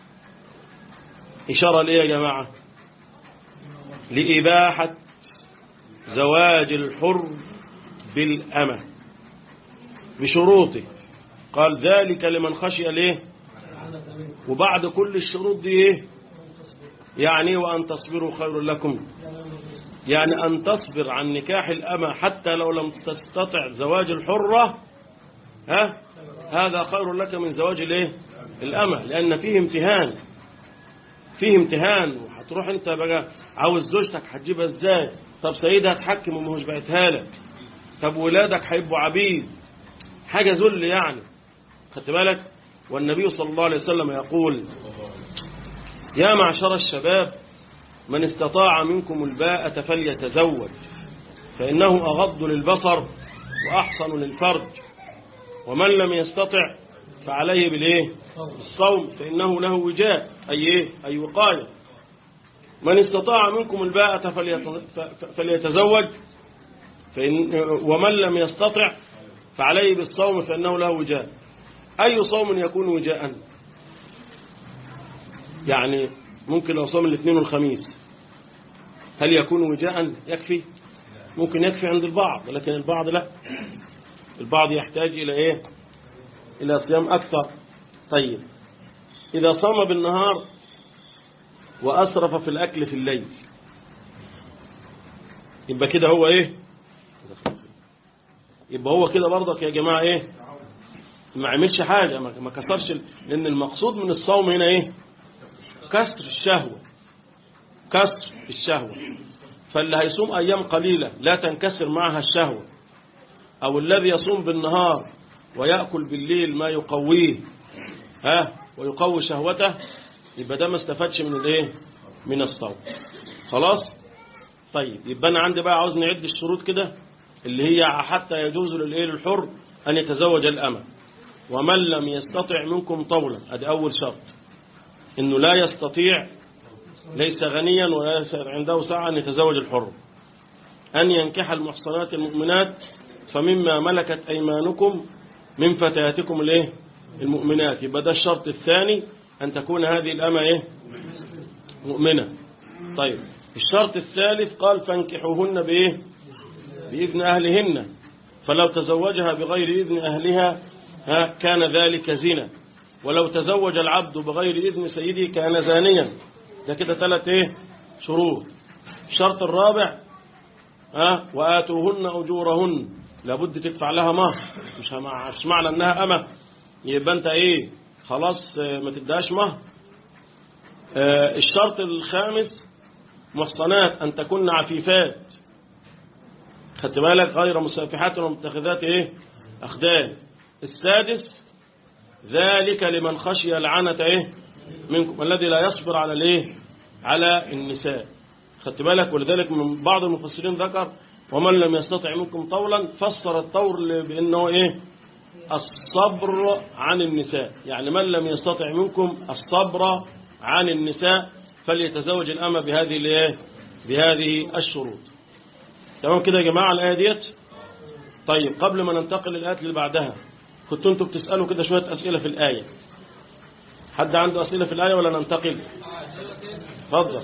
B: إشارة ليه يا جماعة لإباحة زواج الحر بالأمة بشروطه قال ذلك لمن خشي ليه وبعد كل الشروط دي ايه يعني وأن تصبروا خير لكم يعني أن تصبر عن نكاح الأمة حتى لو لم تستطع زواج الحرة ها هذا خير لك من زواج الايه الأمة لأن فيه امتهان فيه امتهان وهتروح انت بقى عاوز زوجتك هتجيبها ازاي طب سيدها هتحكم وما هوش بعتها لك طب ولادك هيبقوا عبيد حاجة ذل يعني خدت بالك والنبي صلى الله عليه وسلم يقول يا معشر الشباب من استطاع منكم الباءة فليتزوج فإنه أغض للبصر وأحصن للفرج ومن لم يستطع فعليه بالايه بالصوم فإنه له وجاء أي إيه أي وقاية من استطاع منكم الباءة فليتزوج فإن ومن لم يستطع فعليه بالصوم فإنه له وجاء أي صوم يكون وجاء يعني ممكن لو صوم الاثنين والخميس هل يكون وجاء يكفي ممكن يكفي عند البعض لكن البعض لا البعض يحتاج إلى إيه إلى صيام أكثر طيب إذا صام بالنهار وأسرف في الأكل في الليل يبقى كده هو إيه يبقى هو كده برضك يا جماعة إيه ما عملش حاجة ما كسرش لأن المقصود من الصوم هنا إيه كسر الشهوة كسر الشهوة فاللي هيصوم أيام قليلة لا تنكسر معها الشهوة أو الذي يصوم بالنهار ويأكل بالليل ما يقويه ها ويقوي شهوته يبقى ده ما استفادش من الايه من الصوم خلاص طيب يبقى انا عندي بقى عاوز نعد الشروط كده اللي هي حتى يجوز للايه للحر ان يتزوج الامه ومن لم يستطع منكم طولا ادي اول شرط انه لا يستطيع ليس غنيا ولا عنده سعه ان يتزوج الحر ان ينكح المحصنات المؤمنات فمما ملكت ايمانكم من فتياتكم الايه المؤمنات يبقى ده الشرط الثاني أن تكون هذه الأمة إيه؟ مؤمنة طيب الشرط الثالث قال فانكحوهن بإيه بإذن أهلهن فلو تزوجها بغير إذن أهلها ها كان ذلك زنا ولو تزوج العبد بغير إذن سيده كان زانيا ده كده ثلاث إيه شروط الشرط الرابع ها وآتوهن أجورهن لابد تدفع لها مهر مش مش معنى انها امه يبقى انت ايه خلاص ما تديهاش مهر الشرط الخامس محصنات ان تكون عفيفات خدت بالك غير مسافحات ومتخذات ايه اخدان السادس ذلك لمن خشي العنة ايه منكم الذي لا يصبر على الايه على النساء خدت بالك ولذلك من بعض المفسرين ذكر ومن لم يستطع منكم طولا فسر الطور بأنه إيه الصبر عن النساء يعني من لم يستطع منكم الصبر عن النساء فليتزوج الأمة بهذه الايه بهذه الشروط تمام كده يا جماعة الآية ديت طيب قبل ما ننتقل للآيات اللي بعدها كنتوا انتوا بتسألوا كده شوية أسئلة في الآية حد عنده أسئلة في الآية ولا ننتقل اتفضل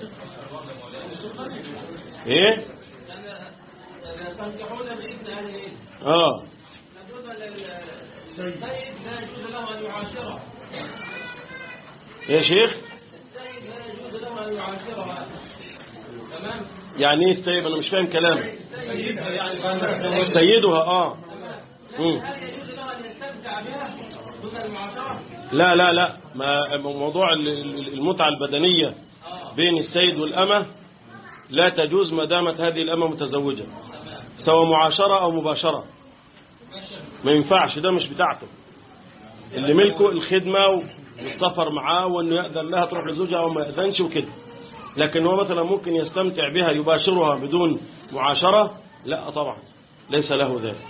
B: ايه
C: تنكحون بإذن أهلهن
B: اه
C: بالنسبة للسيد لا يجوز له أن يعاشره
B: يا شيخ
C: السيد لا يجوز له أن أن يعاشرها تمام
B: يعني ايه السيد انا مش فاهم كلامك
C: سيدها يعني
B: سيدها اه مم.
C: هل يجوز له أن يستمتع بها دون المعاشرة؟
B: لا لا لا ما موضوع ال- ال- المتعة البدنية بين السيد والأمة لا تجوز ما دامت هذه الأمة متزوجة سواء معاشرة أو مباشرة ما ينفعش ده مش بتاعته اللي ملكه الخدمة والسفر معاه وانه يأذن لها تروح لزوجها او ما يأذنش وكده لكن هو مثلا ممكن يستمتع بها يباشرها بدون معاشرة لا طبعا ليس له ذلك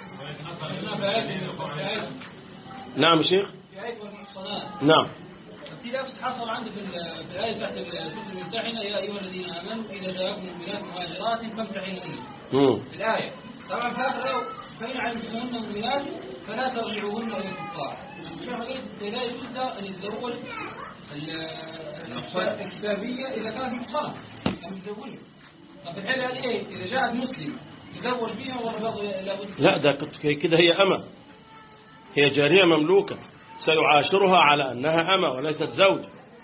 B: نعم شيخ
C: في آية والمحصنات
B: نعم
C: في نفس حصل عندي في ال- في الآية تحت سورة الممتحنة يا أيها الذين آمنوا إذا جاءكم مؤمنات مهاجرات فامتحنوهن
B: مم.
C: في الآية طبعا في آخر الآية فإن علمتموهن مؤمنات فلا ترجعوهن إلى الكفار الشيخ يقول لا يجوز له أن يتزوج ال- الكتابية إذا كانت محصنة أو متزوجة طب في الحالة هذه إيه؟ إذا جاءت مسلم يتزوج بها ولا برضه لابد
B: لا ده كت- كده هي أمة هي جارية مملوكة سيعاشرها على أنها أمة وليست زوج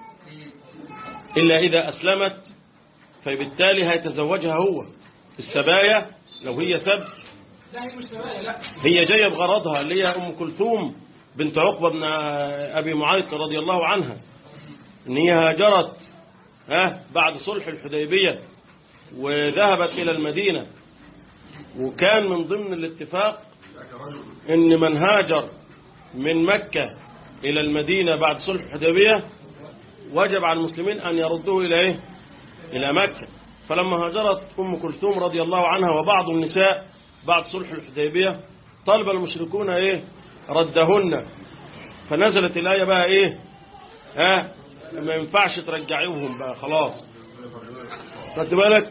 B: إلا إذا أسلمت فبالتالي هيتزوجها هو السبايا لو هي سب
C: لا هي مش سبايا لا
B: هي جاية بغرضها اللي هي أم كلثوم بنت عقبة بن أبي معيط رضي الله عنها إن هي هاجرت ها بعد صلح الحديبية وذهبت إلى المدينة وكان من ضمن الاتفاق إن من هاجر من مكة إلى المدينة بعد صلح الحديبية وجب على المسلمين أن يردوه إلى إيه؟ إلى مكة فلما هاجرت أم كلثوم رضي الله عنها وبعض النساء بعد صلح الحديبية طلب المشركون إيه ردهن فنزلت الآية بقى إيه ها ما ينفعش ترجعيهم بقى خلاص خدت بالك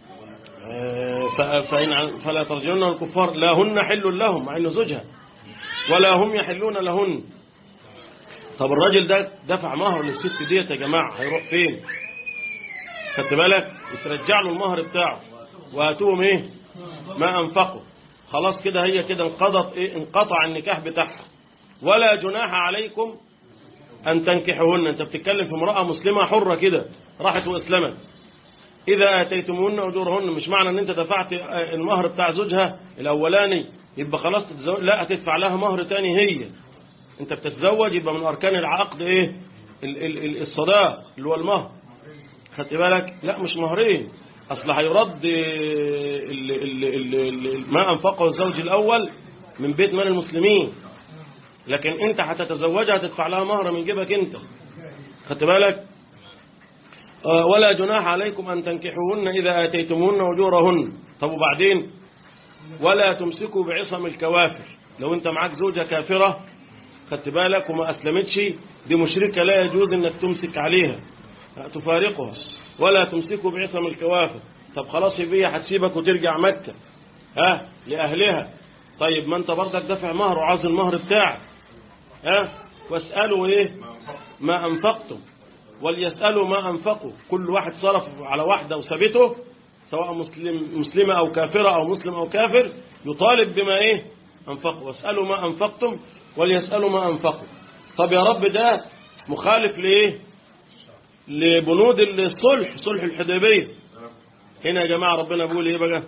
B: آه، ف- فإن عن- فلا ترجعون الكفار لا هن حل لهم مع انه زوجها ولا هم يحلون لهن طب الراجل ده دفع مهر للست ديت يا جماعة هيروح فين خدت بالك يترجع له المهر بتاعه وهاتوهم ايه ما انفقوا خلاص كده هي كده انقضت ايه انقطع النكاح بتاعها ولا جناح عليكم ان تنكحوهن انت بتتكلم في امرأة مسلمة حرة كده راحت واسلمت إذا آتيتموهن أجورهن مش معنى أن أنت دفعت المهر بتاع زوجها الأولاني يبقى خلاص تتزوج لا هتدفع لها مهر تاني هي أنت بتتزوج يبقى من أركان العقد إيه ال- ال- ال- الصداق اللي هو المهر خدت بالك لا مش مهرين أصل هيرد ال- ال- ال- ال- ما أنفقه الزوج الأول من بيت مال المسلمين لكن أنت هتتزوجها هتدفع لها مهر من جيبك أنت خدت بالك آه، ولا جناح عليكم أن تنكحوهن إذا آتيتموهن أجورهن طب وبعدين ولا تمسكوا بعصم الكوافر لو أنت معاك زوجة كافرة خدت بالك وما أسلمتش دي مشركة لا يجوز أنك تمسك عليها لا تفارقها ولا تمسكوا بعصم الكوافر طب خلاص هي هتسيبك وترجع مكة ها لأهلها طيب ما أنت برضك دافع مهر وعاوز المهر بتاعك ها واسألوا إيه ما أنفقتم وليسألوا ما أنفقوا كل واحد صرف على واحدة وسابته سواء مسلم مسلمة أو كافرة أو مسلم أو كافر يطالب بما إيه أنفقوا واسألوا ما أنفقتم وليسألوا ما أنفقوا طب يا رب ده مخالف لإيه لبنود الصلح صلح الحديبية هنا يا جماعة ربنا بيقول إيه بقى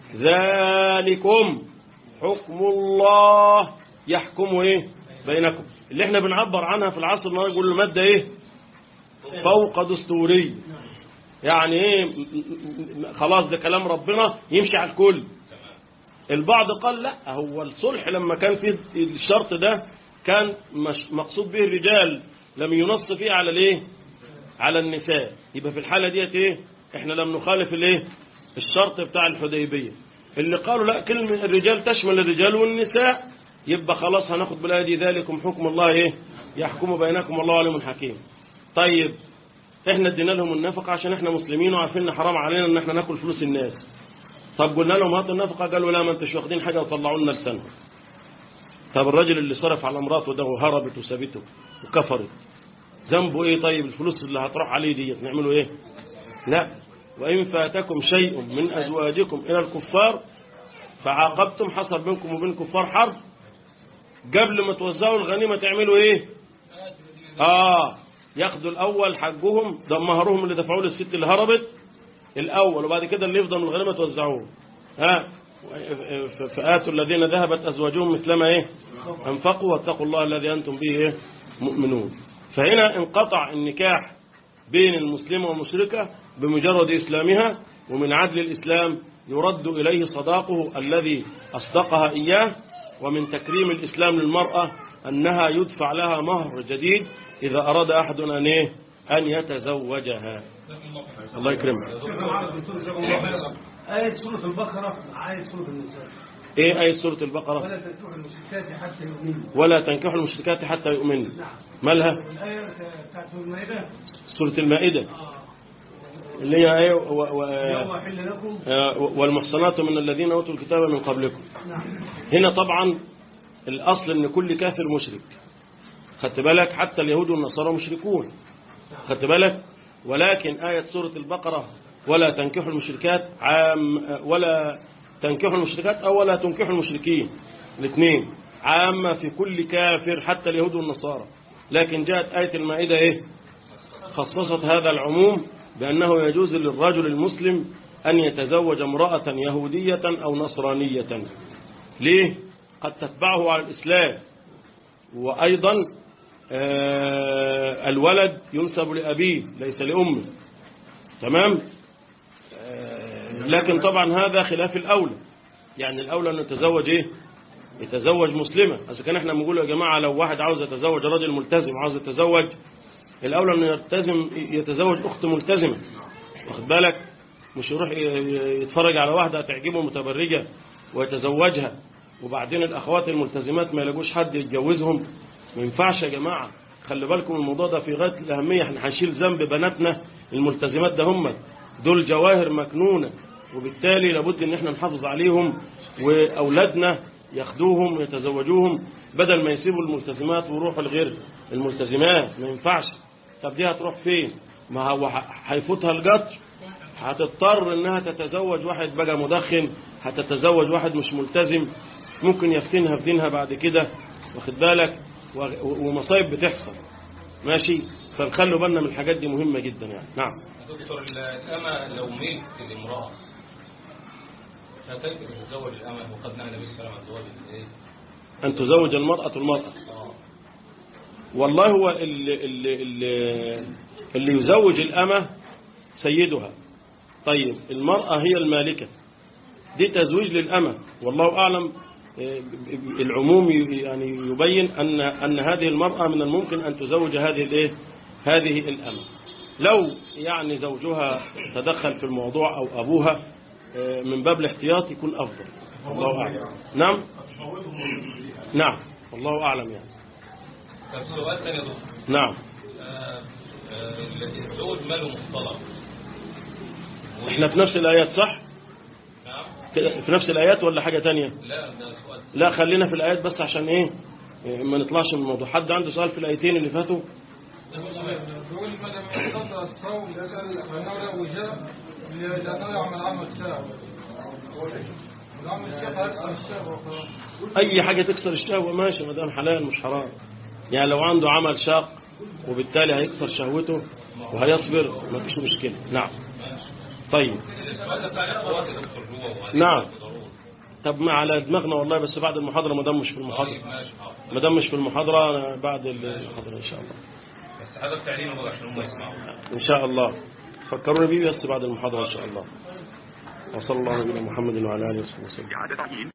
B: ذلكم حكم الله يحكم إيه بينكم اللي احنا بنعبر عنها في العصر النهارده يقول المادة إيه فوق دستوري يعني ايه م- م- م- خلاص ده كلام ربنا يمشي على الكل البعض قال لا هو الصلح لما كان فيه الشرط ده كان مش مقصود به الرجال لم ينص فيه على الايه على النساء يبقى في الحالة ديت ايه احنا لم نخالف الايه الشرط بتاع الحديبية اللي قالوا لا كلمة الرجال تشمل الرجال والنساء يبقى خلاص هناخد بالآية دي ذلكم حكم الله ايه يحكم بينكم والله عليم حكيم طيب احنا ادينا لهم النفقة عشان احنا مسلمين وعارفين ان حرام علينا ان احنا ناكل فلوس الناس طب قلنا لهم هاتوا النفقة قالوا لا ما انتش واخدين حاجة وطلعوا لنا لسانهم طب الراجل اللي صرف على مراته ده وهربت وسابته وكفرت ذنبه ايه طيب الفلوس اللي هتروح عليه دي نعمله ايه لا وإن فاتكم شيء من أزواجكم إلى الكفار فعاقبتم حصل بينكم وبين كفار حرب قبل ما توزعوا الغنيمة تعملوا ايه آه ياخدوا الأول حقهم ده مهرهم اللي دفعوه للست اللي هربت الأول وبعد كده اللي يفضل من الغنيمة توزعوه ها فآتوا الذين ذهبت أزواجهم مثلما إيه أنفقوا واتقوا الله الذي أنتم به إيه مؤمنون فهنا انقطع النكاح بين المسلمة والمشركة بمجرد إسلامها ومن عدل الإسلام يرد إليه صداقه الذي أصدقها إياه ومن تكريم الإسلام للمرأة أنها يدفع لها مهر جديد إذا أراد أحد أن إيه أن يتزوجها الله يكرمك
E: آية سورة البقرة مع آية سورة النساء
B: إيه آية سورة البقرة
E: ولا تنكحوا المشركات حتى يؤمنوا
B: ولا تنكحوا المشركات حتى يؤمنوا مالها
E: والآية بتاعت المائدة
B: سورة المائدة اللي هي إيه و... و...
E: يوم أحل لكم
B: آه، والمحصنات من الذين أوتوا الكتاب من قبلكم
E: نعم
B: هنا طبعا الأصل أن كل كافر مشرك خدت بالك حتى اليهود والنصارى مشركون خدت بالك ولكن آية سورة البقرة ولا تنكحوا المشركات عام ولا تنكحوا المشركات أو ولا تنكحوا المشركين الاثنين عامة في كل كافر حتى اليهود والنصارى لكن جاءت آية المائدة إيه خصصت هذا العموم بأنه يجوز للرجل المسلم أن يتزوج امرأة يهودية أو نصرانية ليه؟ قد تتبعه على الإسلام وأيضا آه، الولد ينسب لأبيه ليس لأمه تمام آه، لكن طبعا هذا خلاف الأولى يعني الأولى أن يتزوج إيه يتزوج مسلمة إذا كان احنا بنقول يا جماعة لو واحد عاوز يتزوج راجل ملتزم عاوز يتزوج الأولى أنه يلتزم يتزوج أخت ملتزمة واخد بالك مش يروح ي- ي- يتفرج على واحدة تعجبه متبرجة ويتزوجها وبعدين الأخوات الملتزمات ما يلاقوش حد يتجوزهم ما ينفعش يا جماعة خلي بالكم الموضوع ده في غاية الأهمية احنا هنشيل ذنب بناتنا الملتزمات ده هم دول جواهر مكنونة وبالتالي لابد ان احنا نحافظ عليهم وأولادنا ياخدوهم ويتزوجوهم بدل ما يسيبوا الملتزمات ويروحوا لغير الملتزمات ما ينفعش طب دي هتروح فين ما هو ح- هيفوتها القطر هتضطر انها تتزوج واحد بقى مدخن هتتزوج واحد مش ملتزم ممكن يفتنها في دينها بعد كده واخد بالك و- ومصايب بتحصل ماشي فنخلوا بالنا من الحاجات دي مهمة جدا يعني نعم
F: دكتور الأمة لو ملك لامرأة فتلك تتزوج الأمة وقد نهى النبي صلى الله عليه وسلم عن زواج الإيه؟
B: أن تزوج المرأة المرأة
F: آه.
B: والله هو اللي, اللي, اللي, اللي يزوج الأمة سيدها طيب المرأة هي المالكة دي تزويج للأمة والله أعلم آه، العموم ي- يعني يبين أن أن هذه المرأة من الممكن أن تزوج هذه الإيه هذه الأمة لو يعني زوجها تدخل في الموضوع أو أبوها آه، من باب الاحتياط يكون أفضل الله أعلم نعم نعم والله أعلم يعني
F: طب سؤال ثاني يا دكتور
B: نعم
F: آه، آه، الزوج ماله مختلط
B: احنا في نفس الآيات صح
F: نعم
B: كده في نفس الآيات ولا حاجة تانية
F: لا ده سؤال
B: لا خلينا في الآيات بس عشان ايه إيه، ما نطلعش من الموضوع حد عنده سؤال في الآيتين اللي فاتوا
C: بيقول ما لم يستطع الصوم يسأل فإنه له وجاء لأنه يعمل عمل الشهوة العمل الشهوة أكثر الشهوة وخلاص.
B: أي حاجة تكسر الشهوة ماشي ما دام حلال مش حرام يعني لو عنده عمل شاق وبالتالي هيكسر شهوته وهيصبر ما فيش مشكلة نعم طيب
F: السؤال ده بتاع الأخوات يا دكتور جوه وعليه
B: نعم.
F: ضروري.
B: طب ما على دماغنا والله بس بعد المحاضرة ما دام مش في المحاضرة
F: طيب ماشي حاضر
B: ما دام مش في المحاضرة أنا بعد المحاضرة إن شاء الله
F: بس هذا التعليم بقى عشان هم يسمعوا
B: إن شاء الله فكروني بيه بس بعد المحاضرة إن شاء الله وصلى الله على نبينا محمد وعلى آله وصحبه وسلم